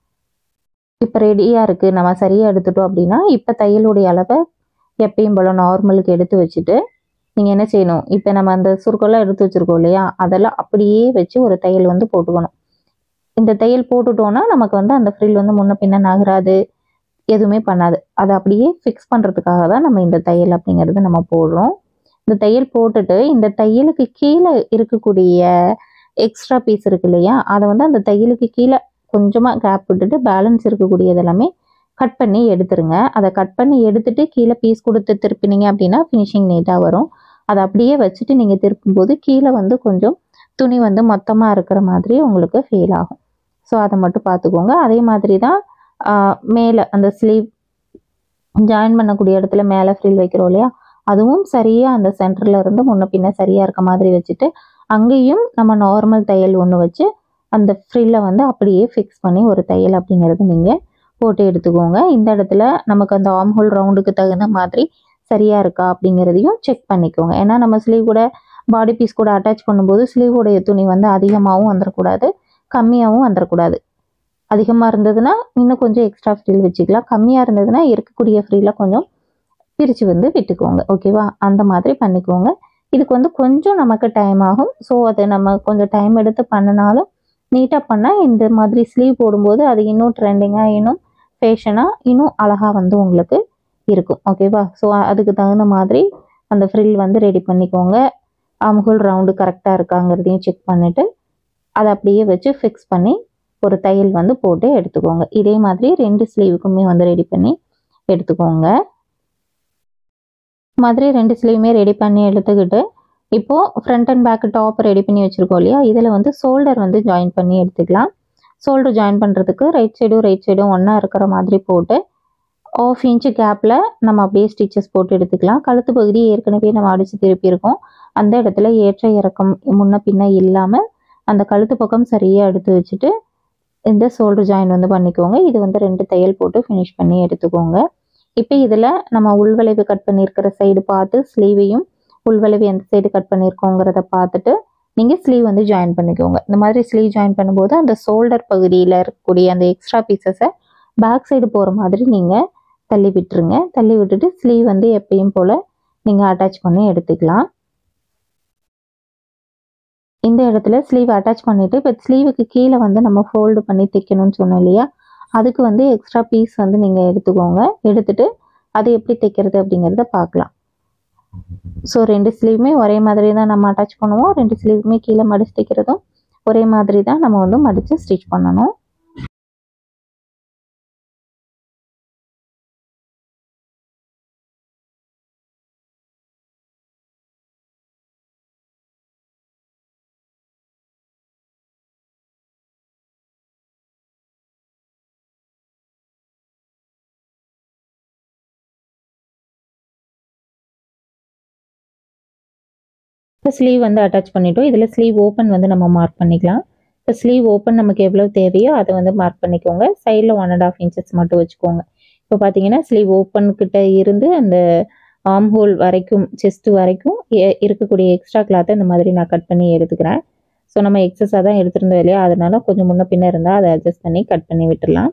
இப்போ ரெடியாக இருக்குது நம்ம சரியாக எடுத்துட்டோம் அப்படின்னா இப்போ தையலுடைய அளவை எப்பயும் போல் நார்மலுக்கு எடுத்து வச்சுட்டு நீங்கள் என்ன செய்யணும் இப்போ நம்ம அந்த சுருக்கெல்லாம் எடுத்து வச்சுருக்கோம் இல்லையா அதெல்லாம் அப்படியே வச்சு ஒரு தையல் வந்து போட்டுக்கணும் இந்த தையல் போட்டுட்டோன்னா நமக்கு வந்து அந்த ஃப்ரில் வந்து முன்ன பின்ன நகராது எதுவுமே பண்ணாது அதை அப்படியே ஃபிக்ஸ் பண்ணுறதுக்காக தான் நம்ம இந்த தையல் அப்படிங்கிறது நம்ம போடுறோம் இந்த தையல் போட்டுட்டு இந்த தையலுக்கு கீழே இருக்கக்கூடிய எக்ஸ்ட்ரா பீஸ் இருக்கு இல்லையா அதை வந்து அந்த தையலுக்கு கீழே கொஞ்சமாக கேப் விட்டுட்டு பேலன்ஸ் இருக்கக்கூடியது எல்லாமே கட் பண்ணி எடுத்துருங்க அதை கட் பண்ணி எடுத்துட்டு கீழே பீஸ் கொடுத்து திருப்பினீங்க அப்படின்னா ஃபினிஷிங் நீட்டாக வரும் அதை அப்படியே வச்சுட்டு நீங்கள் திருப்பும்போது கீழே வந்து கொஞ்சம் துணி வந்து மொத்தமாக இருக்கிற மாதிரி உங்களுக்கு ஃபீல் ஆகும் ஸோ அதை மட்டும் பார்த்துக்கோங்க அதே மாதிரி தான் மேலே அந்த ஸ்லீவ் ஜாயின் பண்ணக்கூடிய இடத்துல மேலே ஃப்ரில் வைக்கிறோம் இல்லையா அதுவும் சரியாக அந்த சென்டரில் இருந்து முன்ன பின்ன சரியாக இருக்க மாதிரி வச்சுட்டு அங்கேயும் நம்ம நார்மல் தையல் ஒன்று வச்சு அந்த ஃப்ரில்லை வந்து அப்படியே ஃபிக்ஸ் பண்ணி ஒரு தையல் அப்படிங்கிறது நீங்கள் போட்டு எடுத்துக்கோங்க இந்த இடத்துல நமக்கு அந்த ஆம் ஹோல் ரவுண்டுக்கு தகுந்த மாதிரி சரியாக இருக்கா அப்படிங்கிறதையும் செக் பண்ணிக்கோங்க ஏன்னா நம்ம ஸ்லீவ் கூட பாடி பீஸ் கூட அட்டாச் பண்ணும்போது ஸ்லீவோடைய துணி வந்து அதிகமாகவும் வந்துடக்கூடாது கம்மியாகவும் வந்துடக்கூடாது அதிகமாக இருந்ததுன்னா இன்னும் கொஞ்சம் எக்ஸ்ட்ரா ஃப்ரீல் வச்சுக்கலாம் கம்மியாக இருந்ததுன்னா இருக்கக்கூடிய ஃப்ரீல கொஞ்சம் பிரித்து வந்து விட்டுக்கோங்க ஓகேவா அந்த மாதிரி பண்ணிக்கோங்க இதுக்கு வந்து கொஞ்சம் நமக்கு டைம் ஆகும் ஸோ அது நம்ம கொஞ்சம் டைம் எடுத்து பண்ணினாலும் நீட்டாக பண்ணால் இந்த மாதிரி ஸ்லீவ் போடும்போது அது இன்னும் ட்ரெண்டிங்காக இன்னும் ஃபேஷனாக இன்னும் அழகாக வந்து உங்களுக்கு இருக்கும் ஓகேவா ஸோ அதுக்கு தகுந்த மாதிரி அந்த ஃப்ரில் வந்து ரெடி பண்ணிக்கோங்க அமுகுல் ரவுண்டு கரெக்டாக இருக்காங்கிறதையும் செக் பண்ணிவிட்டு அதை அப்படியே வச்சு ஃபிக்ஸ் பண்ணி ஒரு தையல் வந்து போட்டு எடுத்துக்கோங்க இதே மாதிரி ரெண்டு ஸ்லீவுக்குமே வந்து ரெடி பண்ணி எடுத்துக்கோங்க மாதிரி ரெண்டு ஸ்லீவுமே ரெடி பண்ணி எடுத்துக்கிட்டு இப்போது front and back top ready பண்ணி வச்சுருக்கோம் இல்லையா இதில் வந்து ஷோல்டர் வந்து ஜாயின் பண்ணி எடுத்துக்கலாம் ஷோல்டர் ஜாயின் பண்ணுறதுக்கு ரைட் சைடும் ரைட் சைடும் ஒன்றா இருக்கிற மாதிரி போட்டு ஆஃப் இன்ச்சு கேப்பில் நம்ம அப்படியே ஸ்டிச்சஸ் போட்டு எடுத்துக்கலாம் கழுத்து பகுதி ஏற்கனவே நம்ம அடித்து திருப்பியிருக்கோம் அந்த இடத்துல ஏற்ற இறக்கம் முன்ன பின்ன இல்லாமல் அந்த கழுத்து பக்கம் சரியாக எடுத்து வச்சுட்டு இந்த ஷோல்டர் ஜாயின் வந்து பண்ணிக்கோங்க இது வந்து ரெண்டு தையல் போட்டு ஃபினிஷ் பண்ணி எடுத்துக்கோங்க இப்போ இதில் நம்ம உள்வளைவு கட் பண்ணியிருக்கிற சைடு பார்த்து ஸ்லீவையும் உள்வளைவு எந்த சைடு கட் பண்ணியிருக்கோங்கிறத பார்த்துட்டு நீங்கள் ஸ்லீவ் வந்து ஜாயின் பண்ணிக்கோங்க இந்த மாதிரி ஸ்லீவ் ஜாயின் பண்ணும்போது அந்த ஷோல்டர் பகுதியில் இருக்கக்கூடிய அந்த எக்ஸ்ட்ரா பீசஸை பேக் சைடு போகிற மாதிரி நீங்கள் தள்ளி விட்டுருங்க தள்ளி விட்டுட்டு ஸ்லீவ் வந்து எப்பயும் போல் நீங்கள் அட்டாச் பண்ணி எடுத்துக்கலாம் இந்த இடத்துல ஸ்லீவ் அட்டாச் பண்ணிவிட்டு இப்போ ஸ்லீவுக்கு கீழே வந்து நம்ம ஃபோல்டு பண்ணி தைக்கணும்னு சொன்னோம் இல்லையா அதுக்கு வந்து எக்ஸ்ட்ரா பீஸ் வந்து நீங்கள் எடுத்துக்கோங்க எடுத்துட்டு அது எப்படி தைக்கிறது அப்படிங்கிறத பார்க்கலாம் ஸோ ரெண்டு ஸ்லீவுமே ஒரே மாதிரி தான் நம்ம அட்டாச் பண்ணுவோம் ரெண்டு ஸ்லீவுமே கீழே மடிச்சு தைக்கிறதும் ஒரே மாதிரி தான் நம்ம வந்து மடித்து ஸ்டிச் பண்ணணும் இப்போ ஸ்லீவ் வந்து அட்டாச் பண்ணிட்டோம் இதில் ஸ்லீவ் ஓப்பன் வந்து நம்ம மார்க் பண்ணிக்கலாம் இப்போ ஸ்லீவ் ஓப்பன் நமக்கு எவ்வளோ தேவையோ அதை வந்து மார்க் பண்ணிக்கோங்க சைடில் ஒன் அண்ட் ஆஃப் இன்ச்சஸ் மட்டும் வச்சுக்கோங்க இப்போ பார்த்தீங்கன்னா ஸ்லீவ் ஓப்பன் கிட்ட இருந்து அந்த ஆம் ஹோல் வரைக்கும் செஸ்ட் வரைக்கும் இருக்கக்கூடிய எக்ஸ்ட்ரா கிளாத்தை இந்த மாதிரி நான் கட் பண்ணி எடுத்துக்கிறேன் ஸோ நம்ம எக்ஸஸாக தான் எடுத்திருந்தோம் இல்லையா அதனால கொஞ்சம் முன்ன பின்ன இருந்தால் அதை அட்ஜஸ்ட் பண்ணி கட் பண்ணி விட்டுடலாம்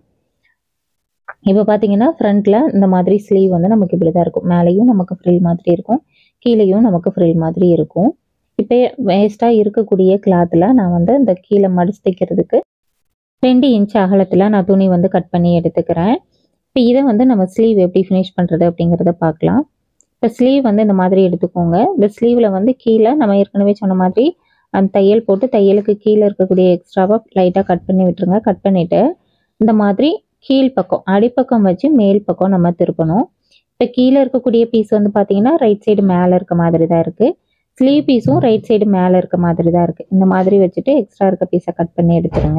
இப்போ பார்த்தீங்கன்னா ஃப்ரண்ட்டில் இந்த மாதிரி ஸ்லீவ் வந்து நமக்கு இப்படி தான் இருக்கும் மேலேயும் நமக்கு ஃப்ரில் மாதிரி இருக்கும் கீழேயும் நமக்கு ஃப்ரில் மாதிரி இருக்கும் இப்போ வேஸ்ட்டாக இருக்கக்கூடிய கிளாத்தில் நான் வந்து இந்த கீழே மடிச்சு தைக்கிறதுக்கு ரெண்டு இன்ச் அகலத்தில் நான் துணி வந்து கட் பண்ணி எடுத்துக்கிறேன் இப்போ இதை வந்து நம்ம ஸ்லீவ் எப்படி ஃபினிஷ் பண்ணுறது அப்படிங்கிறத பார்க்கலாம் இப்போ ஸ்லீவ் வந்து இந்த மாதிரி எடுத்துக்கோங்க இந்த ஸ்லீவில் வந்து கீழே நம்ம ஏற்கனவே சொன்ன மாதிரி அந்த தையல் போட்டு தையலுக்கு கீழே இருக்கக்கூடிய எக்ஸ்ட்ராவாக லைட்டாக கட் பண்ணி விட்டுருங்க கட் பண்ணிவிட்டு இந்த மாதிரி கீழ் பக்கம் அடிப்பக்கம் வச்சு மேல் பக்கம் நம்ம திருப்பணும் இப்போ கீழே இருக்கக்கூடிய பீஸ் வந்து பார்த்தீங்கன்னா ரைட் சைடு மேலே இருக்க மாதிரி தான் இருக்குது ஸ்லீவ் பீஸும் ரைட் சைடு மேலே இருக்க மாதிரி தான் இருக்குது இந்த மாதிரி வச்சுட்டு எக்ஸ்ட்ரா இருக்க பீஸை கட் பண்ணி எடுத்துருங்க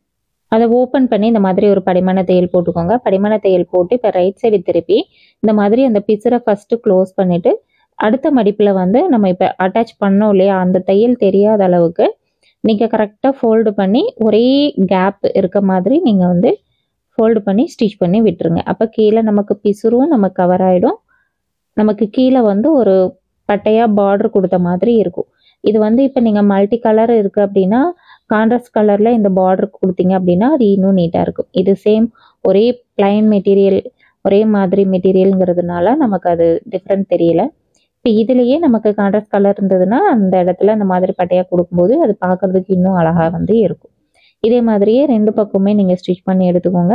அதை ஓப்பன் பண்ணி இந்த மாதிரி ஒரு படிமான தையல் போட்டுக்கோங்க படிமான தையல் போட்டு இப்போ ரைட் சைடு திருப்பி இந்த மாதிரி அந்த பிசரை ஃபஸ்ட்டு க்ளோஸ் பண்ணிவிட்டு அடுத்த மடிப்பில் வந்து நம்ம இப்போ அட்டாச் பண்ணோம் இல்லையா அந்த தையல் தெரியாத அளவுக்கு நீங்கள் கரெக்டாக ஃபோல்டு பண்ணி ஒரே கேப் இருக்க மாதிரி நீங்கள் வந்து ஃபோல்டு பண்ணி ஸ்டிச் பண்ணி விட்டுருங்க அப்போ கீழே நமக்கு பிசுரும் நமக்கு கவர் ஆகிடும் நமக்கு கீழே வந்து ஒரு பட்டையாக பார்டர் கொடுத்த மாதிரி இருக்கும் இது வந்து இப்போ நீங்கள் மல்டி கலர் இருக்குது அப்படின்னா கான்ட்ராஸ்ட் கலரில் இந்த பார்டர் கொடுத்தீங்க அப்படின்னா அது இன்னும் நீட்டாக இருக்கும் இது சேம் ஒரே பிளைன் மெட்டீரியல் ஒரே மாதிரி மெட்டீரியலுங்கிறதுனால நமக்கு அது டிஃப்ரெண்ட் தெரியல இப்போ இதுலேயே நமக்கு கான்ட்ராஸ்ட் கலர் இருந்ததுன்னா அந்த இடத்துல இந்த மாதிரி பட்டையாக கொடுக்கும்போது அது பார்க்குறதுக்கு இன்னும் அழகாக வந்து இருக்கும் இதே மாதிரியே ரெண்டு பக்கமே நீங்கள் ஸ்டிச் பண்ணி எடுத்துக்கோங்க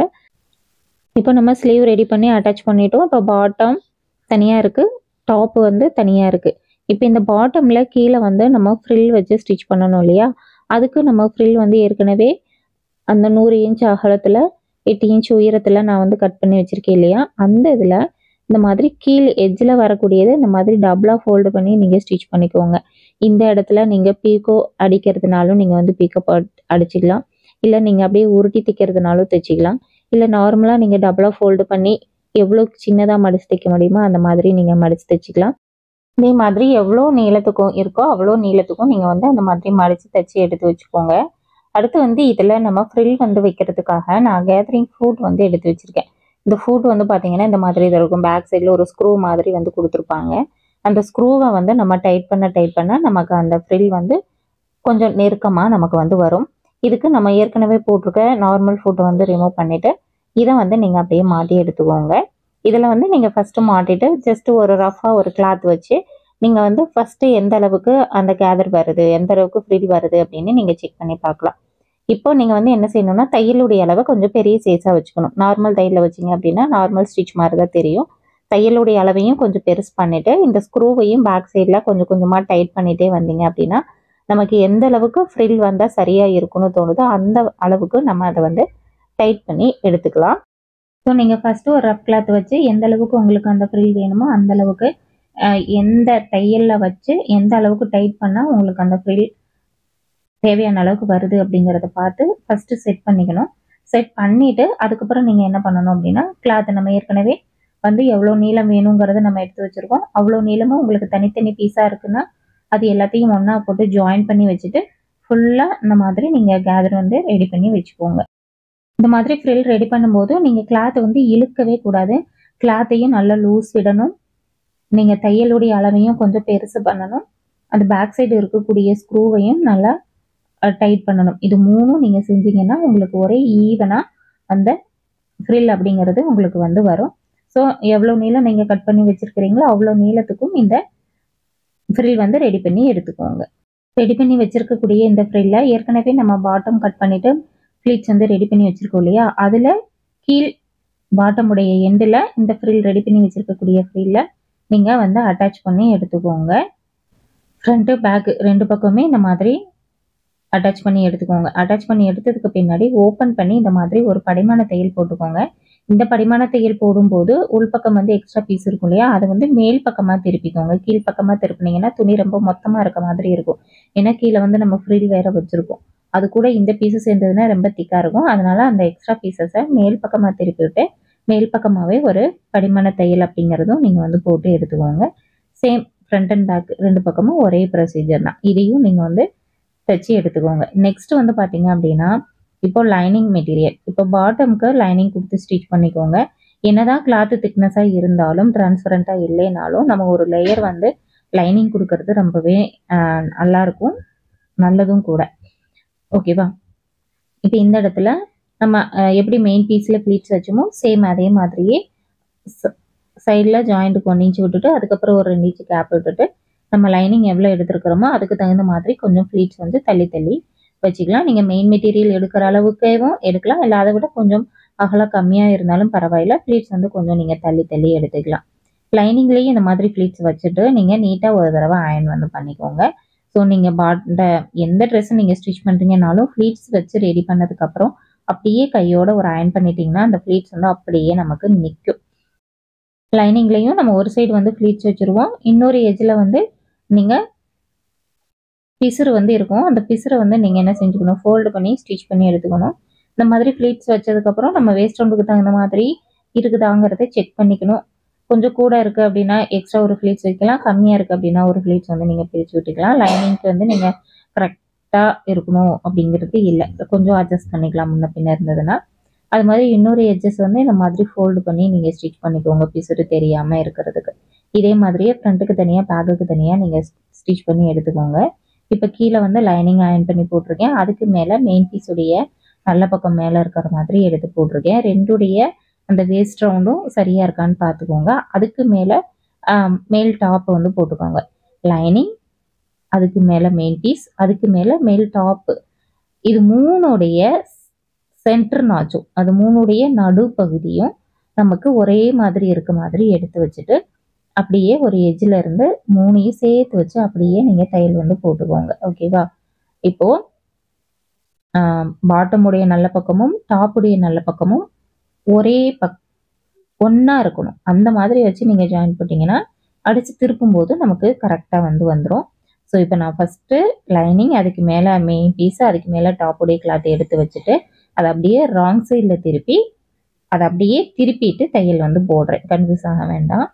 இப்போ நம்ம ஸ்லீவ் ரெடி பண்ணி அட்டாச் பண்ணிட்டோம் இப்போ பாட்டம் தனியாக இருக்குது டாப்பு வந்து தனியாக இருக்குது இப்போ இந்த பாட்டமில் கீழே வந்து நம்ம ஃப்ரில் வச்சு ஸ்டிச் பண்ணணும் இல்லையா அதுக்கு நம்ம ஃப்ரில் வந்து ஏற்கனவே அந்த நூறு இன்ச் அகலத்தில் எட்டு இன்ச் உயரத்தில் நான் வந்து கட் பண்ணி வச்சுருக்கேன் இல்லையா அந்த இதில் இந்த மாதிரி கீழ் எட்ஜில் வரக்கூடியதை இந்த மாதிரி டபுளாக ஃபோல்டு பண்ணி நீங்கள் ஸ்டிச் பண்ணிக்கோங்க இந்த இடத்துல நீங்கள் பீக்கோ அடிக்கிறதுனாலும் நீங்கள் வந்து பீக்கோ அடிச்சிக்கலாம் இல்லை நீங்கள் அப்படியே உருட்டி தைக்கிறதுனாலும் தைச்சிக்கலாம் இல்லை நார்மலாக நீங்கள் டபுளாக ஃபோல்டு பண்ணி எவ்வளோ சின்னதாக மடித்து தைக்க முடியுமோ அந்த மாதிரி நீங்கள் மடித்து தைச்சிக்கலாம் இதே மாதிரி எவ்வளோ நீளத்துக்கும் இருக்கோ அவ்வளோ நீளத்துக்கும் நீங்கள் வந்து அந்த மாதிரி மடித்து தைச்சி எடுத்து வச்சுக்கோங்க அடுத்து வந்து இதில் நம்ம ஃப்ரில் வந்து வைக்கிறதுக்காக நான் கேதரிங் ஃபுட் வந்து எடுத்து வச்சுருக்கேன் இந்த ஃபுட் வந்து பார்த்தீங்கன்னா இந்த மாதிரி இது இருக்கும் பேக் சைடில் ஒரு ஸ்க்ரூ மாதிரி வந்து கொடுத்துருப்பாங்க அந்த ஸ்க்ரூவை வந்து நம்ம டைட் பண்ண டைட் பண்ண நமக்கு அந்த ஃப்ரில் வந்து கொஞ்சம் நெருக்கமாக நமக்கு வந்து வரும் இதுக்கு நம்ம ஏற்கனவே போட்டிருக்க நார்மல் ஃபுட்டை வந்து ரிமூவ் பண்ணிவிட்டு இதை வந்து நீங்கள் அப்படியே மாட்டி எடுத்துக்கோங்க இதில் வந்து நீங்கள் ஃபஸ்ட்டு மாட்டிட்டு ஜஸ்ட்டு ஒரு ரஃபாக ஒரு கிளாத் வச்சு நீங்கள் வந்து ஃபஸ்ட்டு எந்த அளவுக்கு அந்த கேதர் வருது எந்த அளவுக்கு ஃப்ரில் வருது அப்படின்னு நீங்கள் செக் பண்ணி பார்க்கலாம் இப்போ நீங்கள் வந்து என்ன செய்யணும்னா தையலுடைய அளவை கொஞ்சம் பெரிய சைஸாக வச்சுக்கணும் நார்மல் தையலில் வச்சிங்க அப்படின்னா நார்மல் ஸ்டிச் மாதிரி தான் தெரியும் தையலுடைய அளவையும் கொஞ்சம் பெருசு பண்ணிவிட்டு இந்த ஸ்க்ரூவையும் பேக் சைடில் கொஞ்சம் கொஞ்சமாக டைட் பண்ணிகிட்டே வந்தீங்க அப்படின்னா நமக்கு எந்த அளவுக்கு ஃப்ரில் வந்தால் சரியாக இருக்கும்னு தோணுதோ அந்த அளவுக்கு நம்ம அதை வந்து டைட் பண்ணி எடுத்துக்கலாம் ஸோ நீங்கள் ஃபஸ்ட்டு ஒரு ரஃப் கிளாத் வச்சு எந்த அளவுக்கு உங்களுக்கு அந்த ஃப்ரில் வேணுமோ அந்த அளவுக்கு எந்த தையலில் வச்சு எந்த அளவுக்கு டைட் பண்ணால் உங்களுக்கு அந்த ஃப்ரில் தேவையான அளவுக்கு வருது அப்படிங்கிறத பார்த்து ஃபஸ்ட்டு செட் பண்ணிக்கணும் செட் பண்ணிவிட்டு அதுக்கப்புறம் நீங்கள் என்ன பண்ணணும் அப்படின்னா கிளாத் நம்ம ஏற்கனவே வந்து எவ்வளோ நீளம் வேணுங்கிறத நம்ம எடுத்து வச்சுருக்கோம் அவ்வளோ நீளமும் உங்களுக்கு தனித்தனி பீஸாக இருக்குன்னா அது எல்லாத்தையும் ஒன்றா போட்டு ஜாயின் பண்ணி வச்சுட்டு ஃபுல்லாக இந்த மாதிரி நீங்கள் கேதர் வந்து ரெடி பண்ணி வச்சுக்கோங்க இந்த மாதிரி ஃப்ரில் ரெடி பண்ணும்போது நீங்கள் கிளாத்தை வந்து இழுக்கவே கூடாது கிளாத்தையும் நல்லா லூஸ் விடணும் நீங்கள் தையலுடைய அளவையும் கொஞ்சம் பெருசு பண்ணணும் அந்த பேக் சைடு இருக்கக்கூடிய ஸ்க்ரூவையும் நல்லா டைட் பண்ணணும் இது மூணும் நீங்கள் செஞ்சீங்கன்னா உங்களுக்கு ஒரே ஈவனாக அந்த ஃப்ரில் அப்படிங்கிறது உங்களுக்கு வந்து வரும் ஸோ எவ்வளோ நீளம் நீங்கள் கட் பண்ணி வச்சுருக்கிறீங்களோ அவ்வளோ நீளத்துக்கும் இந்த ஃப்ரில் வந்து ரெடி பண்ணி எடுத்துக்கோங்க ரெடி பண்ணி வச்சுருக்கக்கூடிய இந்த ஃப்ரில்லை ஏற்கனவே நம்ம பாட்டம் கட் பண்ணிவிட்டு ஃப்ளீட்ஸ் வந்து ரெடி பண்ணி வச்சுருக்கோம் இல்லையா அதில் கீழ் பாட்டமுடைய எண்டில் இந்த ஃப்ரில் ரெடி பண்ணி வச்சுருக்கக்கூடிய ஃப்ரில்லை நீங்கள் வந்து அட்டாச் பண்ணி எடுத்துக்கோங்க ஃப்ரண்ட்டு பேக்கு ரெண்டு பக்கமே இந்த மாதிரி அட்டாச் பண்ணி எடுத்துக்கோங்க அட்டாச் பண்ணி எடுத்ததுக்கு பின்னாடி ஓப்பன் பண்ணி இந்த மாதிரி ஒரு படிமான தையல் போட்டுக்கோங்க இந்த படிமான தையல் போடும்போது உள்பக்கம் வந்து எக்ஸ்ட்ரா பீஸ் இருக்கும் இல்லையா அதை வந்து மேல் பக்கமாக திருப்பிக்கோங்க கீழ் பக்கமாக திருப்பினீங்கன்னா துணி ரொம்ப மொத்தமாக இருக்க மாதிரி இருக்கும் ஏன்னா கீழே வந்து நம்ம ஃப்ரில் வேற வச்சுருக்கோம் அது கூட இந்த பீஸு சேர்ந்ததுன்னா ரொம்ப திக்காக இருக்கும் அதனால அந்த எக்ஸ்ட்ரா பீசஸை மேல் பக்கமாக திருப்பி விட்டு மேல் பக்கமாகவே ஒரு படிமான தையல் அப்படிங்கிறதும் நீங்கள் வந்து போட்டு எடுத்துக்கோங்க சேம் ஃப்ரண்ட் அண்ட் பேக் ரெண்டு பக்கமும் ஒரே ப்ரொசீஜர் தான் இதையும் நீங்கள் வந்து தைச்சி எடுத்துக்கோங்க நெக்ஸ்ட் வந்து பார்த்தீங்க அப்படின்னா இப்போ லைனிங் மெட்டீரியல் இப்போ பாட்டம்க்கு லைனிங் கொடுத்து ஸ்டிச் பண்ணிக்கோங்க என்னதான் கிளாத்து திக்னஸாக இருந்தாலும் டிரான்ஸ்பரண்ட்டாக இல்லைனாலும் நம்ம ஒரு லேயர் வந்து லைனிங் கொடுக்கறது ரொம்பவே நல்லாயிருக்கும் நல்லதும் கூட ஓகேவா இப்போ இந்த இடத்துல நம்ம அஹ், எப்படி மெயின் பீஸில் ப்ளீட்ஸ் வச்சோமோ சேம் அதே மாதிரியே சைடில் ஜாயிண்ட்டுக்கு ஒன் இன்ச் விட்டுட்டு அதுக்கப்புறம் ஒரு ரெண்டு இன்ச் கேப் விட்டுட்டு நம்ம லைனிங் எவ்வளோ எடுத்துருக்கிறோமோ அதுக்கு தகுந்த மாதிரி கொஞ்சம் ப்ளீட்ஸ் வந்து தள்ளி தள்ளி வச்சுக்கலாம் நீங்கள் மெயின் மெட்டீரியல் எடுக்கிற அளவுக்கேவும் எடுக்கலாம் இல்லை அதை விட கொஞ்சம் அகலம் கம்மியாக இருந்தாலும் பரவாயில்ல ப்ளீட்ஸ் வந்து கொஞ்சம் நீங்கள் தள்ளி தள்ளி எடுத்துக்கலாம் லைனிங்லேயும் இந்த மாதிரி ப்ளீட்ஸ் வச்சுட்டு நீங்கள் நீட்டாக ஒரு தடவை அயன் வந்து பண்ணிக்கோங்க ஸோ நீங்கள் பாட்ட எந்த ட்ரெஸ்ஸும் நீங்கள் ஸ்டிச் பண்ணுறீங்கனாலும் ப்ளீட்ஸ் வச்சு ரெடி பண்ணதுக்கப்புறம் அப்படியே கையோட ஒரு அயன் பண்ணிட்டீங்கன்னா அந்த ப்ளீட்ஸ் வந்து அப்படியே நமக்கு நிற்கும் லைனிங்லேயும் நம்ம ஒரு சைடு வந்து ப்ளீட்ஸ் வச்சுருவோம் இன்னொரு எஜ்ஜில் வந்து நீங்கள் பிசுறு வந்து இருக்கும் அந்த பிசுரை வந்து நீங்கள் என்ன செஞ்சுக்கணும் ஃபோல்டு பண்ணி ஸ்டிச் பண்ணி எடுத்துக்கணும் இந்த மாதிரி ப்ளீட்ஸ் வச்சதுக்கப்புறம் நம்ம வேஸ்ட் ரவுண்டுக்கு தகுந்த மாதிரி இருக்குதாங்கிறத செக் பண்ணிக்கணும் கொஞ்சம் கூட இருக்குது அப்படின்னா எக்ஸ்ட்ரா ஒரு ஃப்ளீட்ஸ் வைக்கலாம் கம்மியாக இருக்குது அப்படின்னா ஒரு ஃப்ளீட்ஸ் வந்து நீங்கள் பிரித்து விட்டுக்கலாம் லைனிங்க்கு வந்து நீங்கள் கரெக்டாக இருக்கணும் அப்படிங்கிறது இல்லை கொஞ்சம் அட்ஜஸ்ட் பண்ணிக்கலாம் முன்ன பின்ன இருந்ததுன்னா அது மாதிரி இன்னொரு எட்ஜஸ் வந்து இந்த மாதிரி ஃபோல்டு பண்ணி நீங்கள் ஸ்டிச் பண்ணிக்கோங்க பிசுறு தெரியாமல் இருக்கிறதுக்கு இதே மாதிரியே ஃப்ரண்ட்டுக்கு தனியாக பேக்குக்கு தனியாக நீங்கள் ஸ்டிச் பண்ணி எடுத்துக்கோங்க இப்போ கீழே வந்து லைனிங் அயன் பண்ணி போட்டிருக்கேன் அதுக்கு மேலே மெயின் பீஸுடைய நல்ல பக்கம் மேலே இருக்கிற மாதிரி எடுத்து போட்டிருக்கேன் ரெண்டுடைய அந்த வேஸ்ட் ரவுண்டும் சரியாக இருக்கான்னு பார்த்துக்கோங்க அதுக்கு மேலே மேல் டாப் வந்து போட்டுக்கோங்க லைனிங் அதுக்கு மேலே மெயின் பீஸ் அதுக்கு மேலே மேல் டாப்பு இது மூணுடைய சென்டர் நாச்சும் அது மூணுடைய நடுப்பகுதியும் நமக்கு ஒரே மாதிரி இருக்க மாதிரி எடுத்து வச்சுட்டு அப்படியே ஒரு எஜ்ஜில் இருந்து மூணையும் சேர்த்து வச்சு அப்படியே நீங்கள் தையல் வந்து போட்டுக்கோங்க ஓகேவா இப்போ பாட்டமுடைய நல்ல பக்கமும் டாப்புடைய நல்ல பக்கமும் ஒரே பக் ஒன்றா இருக்கணும் அந்த மாதிரி வச்சு நீங்கள் ஜாயின் பண்ணிட்டீங்கன்னா அடித்து திருப்பும்போது நமக்கு கரெக்டாக வந்து வந்துடும் ஸோ இப்போ நான் ஃபஸ்ட்டு லைனிங் அதுக்கு மேலே மெயின் பீஸ் அதுக்கு மேலே டாப்புடைய கிளாத் எடுத்து வச்சுட்டு அதை அப்படியே ராங் சைடில் திருப்பி அதை அப்படியே திருப்பிட்டு தையல் வந்து போடுறேன் கன்ஃபியூஸ் ஆக வேண்டாம்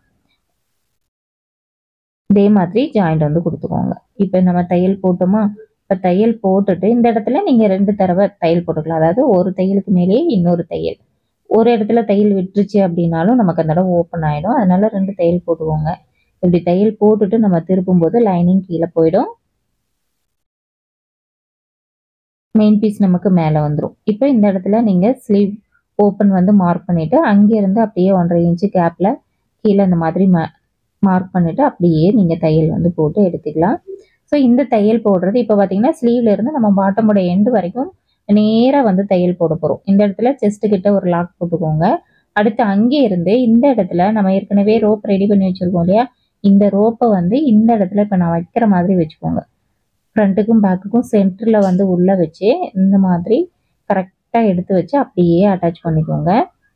இதே மாதிரி ஜாயிண்ட் வந்து கொடுத்துக்கோங்க இப்போ நம்ம தையல் போட்டோமா இப்போ தையல் போட்டுட்டு இந்த இடத்துல நீங்கள் ரெண்டு தடவை தையல் போட்டுக்கலாம் அதாவது ஒரு தையலுக்கு மேலேயே இன்னொரு தையல் ஒரு இடத்துல தையல் விட்டுருச்சு அப்படின்னாலும் நமக்கு அந்த இடம் ஓப்பன் ஆகிடும் அதனால ரெண்டு தையல் போட்டுக்கோங்க இப்படி தையல் போட்டுட்டு நம்ம திருப்பும்போது லைனிங் கீழே போயிடும் மெயின் பீஸ் நமக்கு மேலே வந்துடும் இப்போ இந்த இடத்துல நீங்கள் ஸ்லீவ் ஓப்பன் வந்து மார்க் பண்ணிவிட்டு அங்கேருந்து அப்படியே ஒன்றரை இன்ச்சு கேப்பில் கீழே இந்த மாதிரி மா மார்க் பண்ணிவிட்டு அப்படியே நீங்கள் தையல் வந்து போட்டு எடுத்துக்கலாம் ஸோ இந்த தையல் போடுறது இப்போ பார்த்தீங்கன்னா ஸ்லீவ்ல இருந்து நம்ம பாட்டமோட எண்டு வரைக்கும் நேராக வந்து தையல் போட போகிறோம் இந்த இடத்துல செஸ்ட் கிட்ட ஒரு லாக் போட்டுக்கோங்க அடுத்து அங்கே இருந்து இந்த இடத்துல நம்ம ஏற்கனவே ரோப் ரெடி பண்ணி வச்சுருக்கோம் இல்லையா இந்த ரோப்பை வந்து இந்த இடத்துல இப்போ நான் வைக்கிற மாதிரி வச்சுக்கோங்க ஃப்ரண்ட்டுக்கும் பேக்குக்கும் சென்டரில் வந்து உள்ளே வச்சு இந்த மாதிரி கரெக்டாக எடுத்து வச்சு அப்படியே அட்டாச் பண்ணிக்கோங்க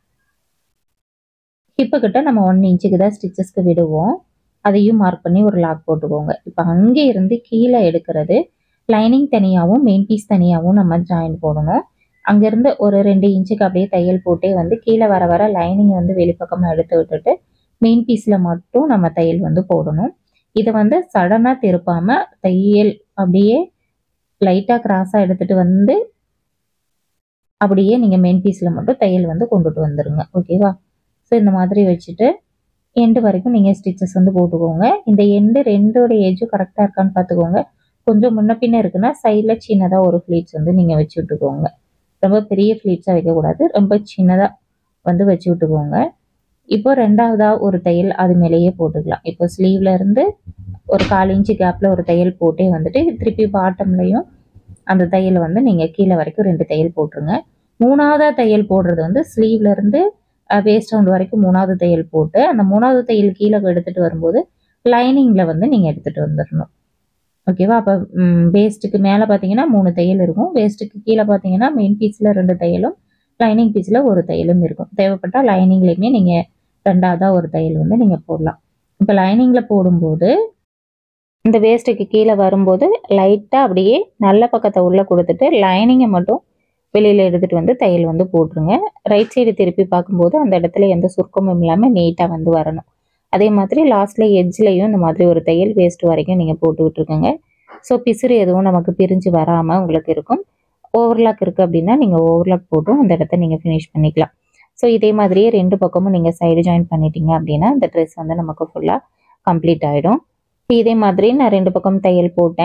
ஹிப்பு கிட்ட நம்ம ஒன் இன்ச்சுக்கு தான் ஸ்டிச்சஸ்க்கு விடுவோம் அதையும் மார்க் பண்ணி ஒரு லாக் போட்டுக்கோங்க இப்போ அங்கே இருந்து கீழே எடுக்கிறது லைனிங் தனியாகவும் மெயின் பீஸ் தனியாகவும் நம்ம ஜாயின் போடணும் அங்கேருந்து ஒரு ரெண்டு இன்ச்சுக்கு அப்படியே தையல் போட்டே வந்து கீழே வர வர லைனிங் வந்து வெளிப்பக்கமாக எடுத்து விட்டுட்டு மெயின் பீஸில் மட்டும் நம்ம தையல் வந்து போடணும் இதை வந்து சடனாக திருப்பாமல் தையல் அப்படியே லைட்டாக கிராஸாக எடுத்துகிட்டு வந்து அப்படியே நீங்கள் மெயின் பீஸில் மட்டும் தையல் வந்து கொண்டுட்டு வந்துடுங்க ஓகேவா ஸோ இந்த மாதிரி வச்சுட்டு எண்டு வரைக்கும் நீங்கள் ஸ்டிச்சஸ் வந்து போட்டுக்கோங்க இந்த எண்டு ரெண்டோட ஏஜும் கரெக்டாக இருக்கான்னு பார்த்துக்கோங்க கொஞ்சம் முன்ன பின்ன இருக்குன்னா சைடில் சின்னதாக ஒரு ஃப்ளீட்ஸ் வந்து நீங்கள் வச்சு விட்டுக்கோங்க ரொம்ப பெரிய ஃப்ளீட்ஸாக வைக்கக்கூடாது ரொம்ப சின்னதாக வந்து வச்சு விட்டுக்கோங்க இப்போ ரெண்டாவதாக ஒரு தையல் அது மேலேயே போட்டுக்கலாம் இப்போ ஸ்லீவ்ல இருந்து ஒரு கால் இன்ச்சு கேப்பில் ஒரு தையல் போட்டே வந்துட்டு திருப்பி பாட்டம்லையும் அந்த தையல் வந்து நீங்கள் கீழே வரைக்கும் ரெண்டு தையல் போட்டுருங்க மூணாவதாக தையல் போடுறது வந்து ஸ்லீவ்ல இருந்து வேஸ்ட் ரவுண்ட் வரைக்கும் மூணாவது தையல் போட்டு அந்த மூணாவது தையல் கீழே எடுத்துகிட்டு வரும்போது லைனிங்கில் வந்து நீங்கள் எடுத்துகிட்டு வந்துடணும் ஓகேவா அப்போ வேஸ்ட்டுக்கு மேலே பார்த்தீங்கன்னா மூணு தையல் இருக்கும் வேஸ்ட்டுக்கு கீழே பார்த்தீங்கன்னா மெயின் பீஸில் ரெண்டு தையலும் லைனிங் பீஸில் ஒரு தையலும் இருக்கும் தேவைப்பட்டால் லைனிங்லேயுமே நீங்கள் ரெண்டாவதாக ஒரு தையல் வந்து நீங்கள் போடலாம் இப்போ லைனிங்கில் போடும்போது இந்த வேஸ்ட்டுக்கு கீழே வரும்போது லைட்டாக அப்படியே நல்ல பக்கத்தை உள்ளே கொடுத்துட்டு லைனிங்கை மட்டும் வெளியில் எடுத்துகிட்டு வந்து தையல் வந்து போட்டுருங்க ரைட் சைடு திருப்பி பார்க்கும்போது அந்த இடத்துல எந்த சுருக்கமும் இல்லாமல் நீட்டாக வந்து வரணும் அதே மாதிரி லாஸ்ட்டில் எட்ஜ்லேயும் இந்த மாதிரி ஒரு தையல் வேஸ்ட் வரைக்கும் நீங்கள் போட்டு விட்ருக்கோங்க ஸோ பிசுறு எதுவும் நமக்கு பிரிஞ்சு வராமல் உங்களுக்கு இருக்கும் ஓவர்லாக் இருக்குது அப்படின்னா நீங்கள் ஓவர்லாக் போட்டும் அந்த இடத்த நீங்கள் ஃபினிஷ் பண்ணிக்கலாம் ஸோ இதே மாதிரியே ரெண்டு பக்கமும் நீங்கள் சைடு ஜாயின் பண்ணிட்டீங்க அப்படின்னா இந்த ட்ரெஸ் வந்து நமக்கு ஃபுல்லாக கம்ப்ளீட் ஆகிடும் இதே மாதிரி நான் ரெண்டு பக்கம் தையல் போட்டேன்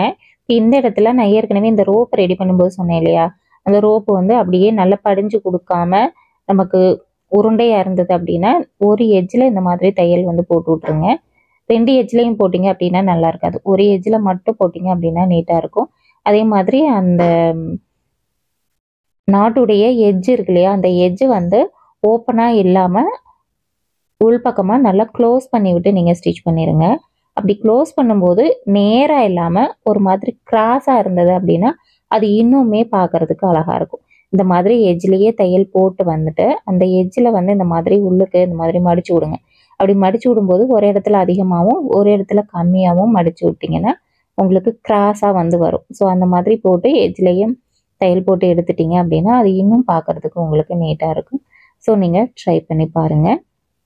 இந்த இடத்துல நான் ஏற்கனவே இந்த ரோப் ரெடி பண்ணும்போது சொன்னேன் இல்லையா அந்த ரோப்பு வந்து அப்படியே நல்லா படிஞ்சு கொடுக்காம நமக்கு உருண்டையாக இருந்தது அப்படின்னா ஒரு எட்ஜில் இந்த மாதிரி தையல் வந்து போட்டு விட்ருங்க ரெண்டு எட்ஜ்லேயும் போட்டிங்க அப்படின்னா நல்லா இருக்காது ஒரு எட்ஜில் மட்டும் போட்டிங்க அப்படின்னா நீட்டாக இருக்கும் அதே மாதிரி அந்த நாட்டுடைய எட்ஜ் இருக்கு இல்லையா அந்த எட்ஜ் வந்து ஓப்பனாக இல்லாமல் உள்பக்கமாக நல்லா க்ளோஸ் பண்ணி விட்டு நீங்கள் ஸ்டிச் பண்ணிடுங்க அப்படி க்ளோஸ் பண்ணும்போது நேராக இல்லாமல் ஒரு மாதிரி கிராஸாக இருந்தது அப்படின்னா அது இன்னுமே பார்க்கறதுக்கு அழகாக இருக்கும் இந்த மாதிரி எட்ஜ்லேயே தையல் போட்டு வந்துட்டு அந்த எட்ஜில் வந்து இந்த மாதிரி உள்ளுக்கு இந்த மாதிரி மடிச்சு விடுங்க அப்படி மடிச்சு விடும்போது ஒரு இடத்துல அதிகமாகவும் ஒரு இடத்துல கம்மியாகவும் மடிச்சு விட்டிங்கன்னா உங்களுக்கு கிராஸாக வந்து வரும் ஸோ அந்த மாதிரி போட்டு எட்ஜ்லேயும் தையல் போட்டு எடுத்துட்டீங்க அப்படின்னா அது இன்னும் பார்க்கறதுக்கு உங்களுக்கு நீட்டாக இருக்கும் ஸோ நீங்கள் ட்ரை பண்ணி பாருங்கள்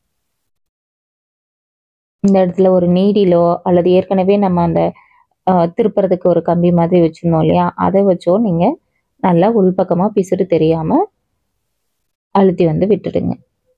இந்த இடத்துல ஒரு நீடிலோ அல்லது ஏற்கனவே நம்ம அந்த ஆஹ், திருப்புறதுக்கு ஒரு கம்பி மாதிரி வச்சுருந்தோம் இல்லையா அதை வச்சோ நீங்கள் நல்லா உள்பக்கமாக பிசுறு தெரியாமல் அழுத்தி வந்து விட்டுடுங்க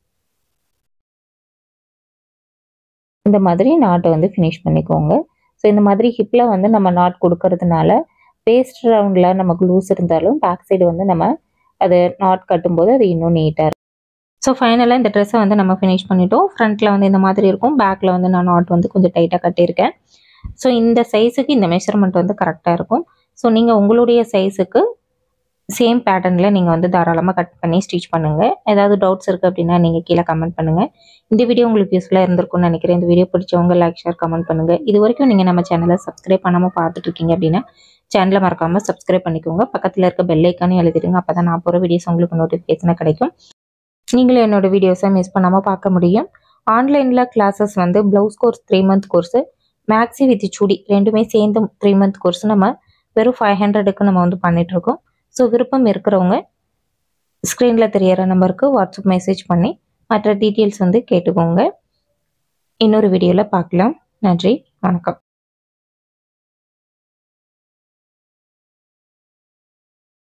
இந்த மாதிரி நாட்டை வந்து ஃபினிஷ் பண்ணிக்கோங்க ஸோ இந்த மாதிரி ஹிப்பில் வந்து நம்ம நாட் கொடுக்கறதுனால பேஸ்ட் ரவுண்டில் நமக்கு லூஸ் இருந்தாலும் பேக் சைடு வந்து நம்ம அது நாட் கட்டும்போது அது இன்னும் நீட்டாக இருக்கும் ஸோ ஃபைனலாக இந்த ட்ரெஸ்ஸை வந்து நம்ம ஃபினிஷ் பண்ணிட்டோம் ஃப்ரண்ட்டில் வந்து இந்த மாதிரி இருக்கும் பேக்கில் வந்து நான் நாட் வந்து கொஞ்சம் டைட்டாக கட்டியிருக்கேன் ஸோ இந்த சைஸுக்கு இந்த மெஷர்மெண்ட் வந்து கரெக்டாக இருக்கும் ஸோ நீங்கள் உங்களுடைய சைஸுக்கு சேம் பேட்டர்னில் நீங்கள் வந்து தாராளமாக கட் பண்ணி ஸ்டிச் பண்ணுங்கள் ஏதாவது டவுட்ஸ் இருக்குது அப்படின்னா நீங்கள் கீழே கமெண்ட் பண்ணுங்கள் இந்த வீடியோ உங்களுக்கு யூஸ்ஃபுல்லாக இருந்திருக்கும்னு நினைக்கிறேன் இந்த வீடியோ பிடிச்சவங்க லைக் ஷேர் கமெண்ட் பண்ணுங்கள் இது வரைக்கும் நீங்கள் நம்ம சேனலை சப்ஸ்கிரைப் பண்ணாமல் பார்த்துட்டு இருக்கீங்க அப்படின்னா சேனலை மறக்காமல் சப்ஸ்கிரைப் பண்ணிக்கோங்க பக்கத்தில் இருக்க பெல் ஐக்கானே எழுதிடுங்க அப்போ தான் நான் போகிற வீடியோஸ் உங்களுக்கு நோட்டிஃபிகேஷனாக கிடைக்கும் நீங்களும் என்னோட வீடியோஸை மிஸ் பண்ணாமல் பார்க்க முடியும் ஆன்லைனில் கிளாஸஸ் வந்து blouse course three month course maxi with chudi ரெண்டுமே சேர்ந்து த்ரீ மந்த் கோர்ஸ் நம்ம வெறும் ஃபைவ் ஹண்ட்ரடுக்கு நம்ம வந்து பண்ணிகிட்ருக்கோம் ஸோ விருப்பம் இருக்கிறவங்க ஸ்க்ரீனில் தெரியற நம்பருக்கு வாட்ஸ்அப் மெசேஜ் பண்ணி மற்ற டீட்டெயில்ஸ் வந்து கேட்டுக்கோங்க இன்னொரு வீடியோவில் பார்க்கலாம் நன்றி வணக்கம்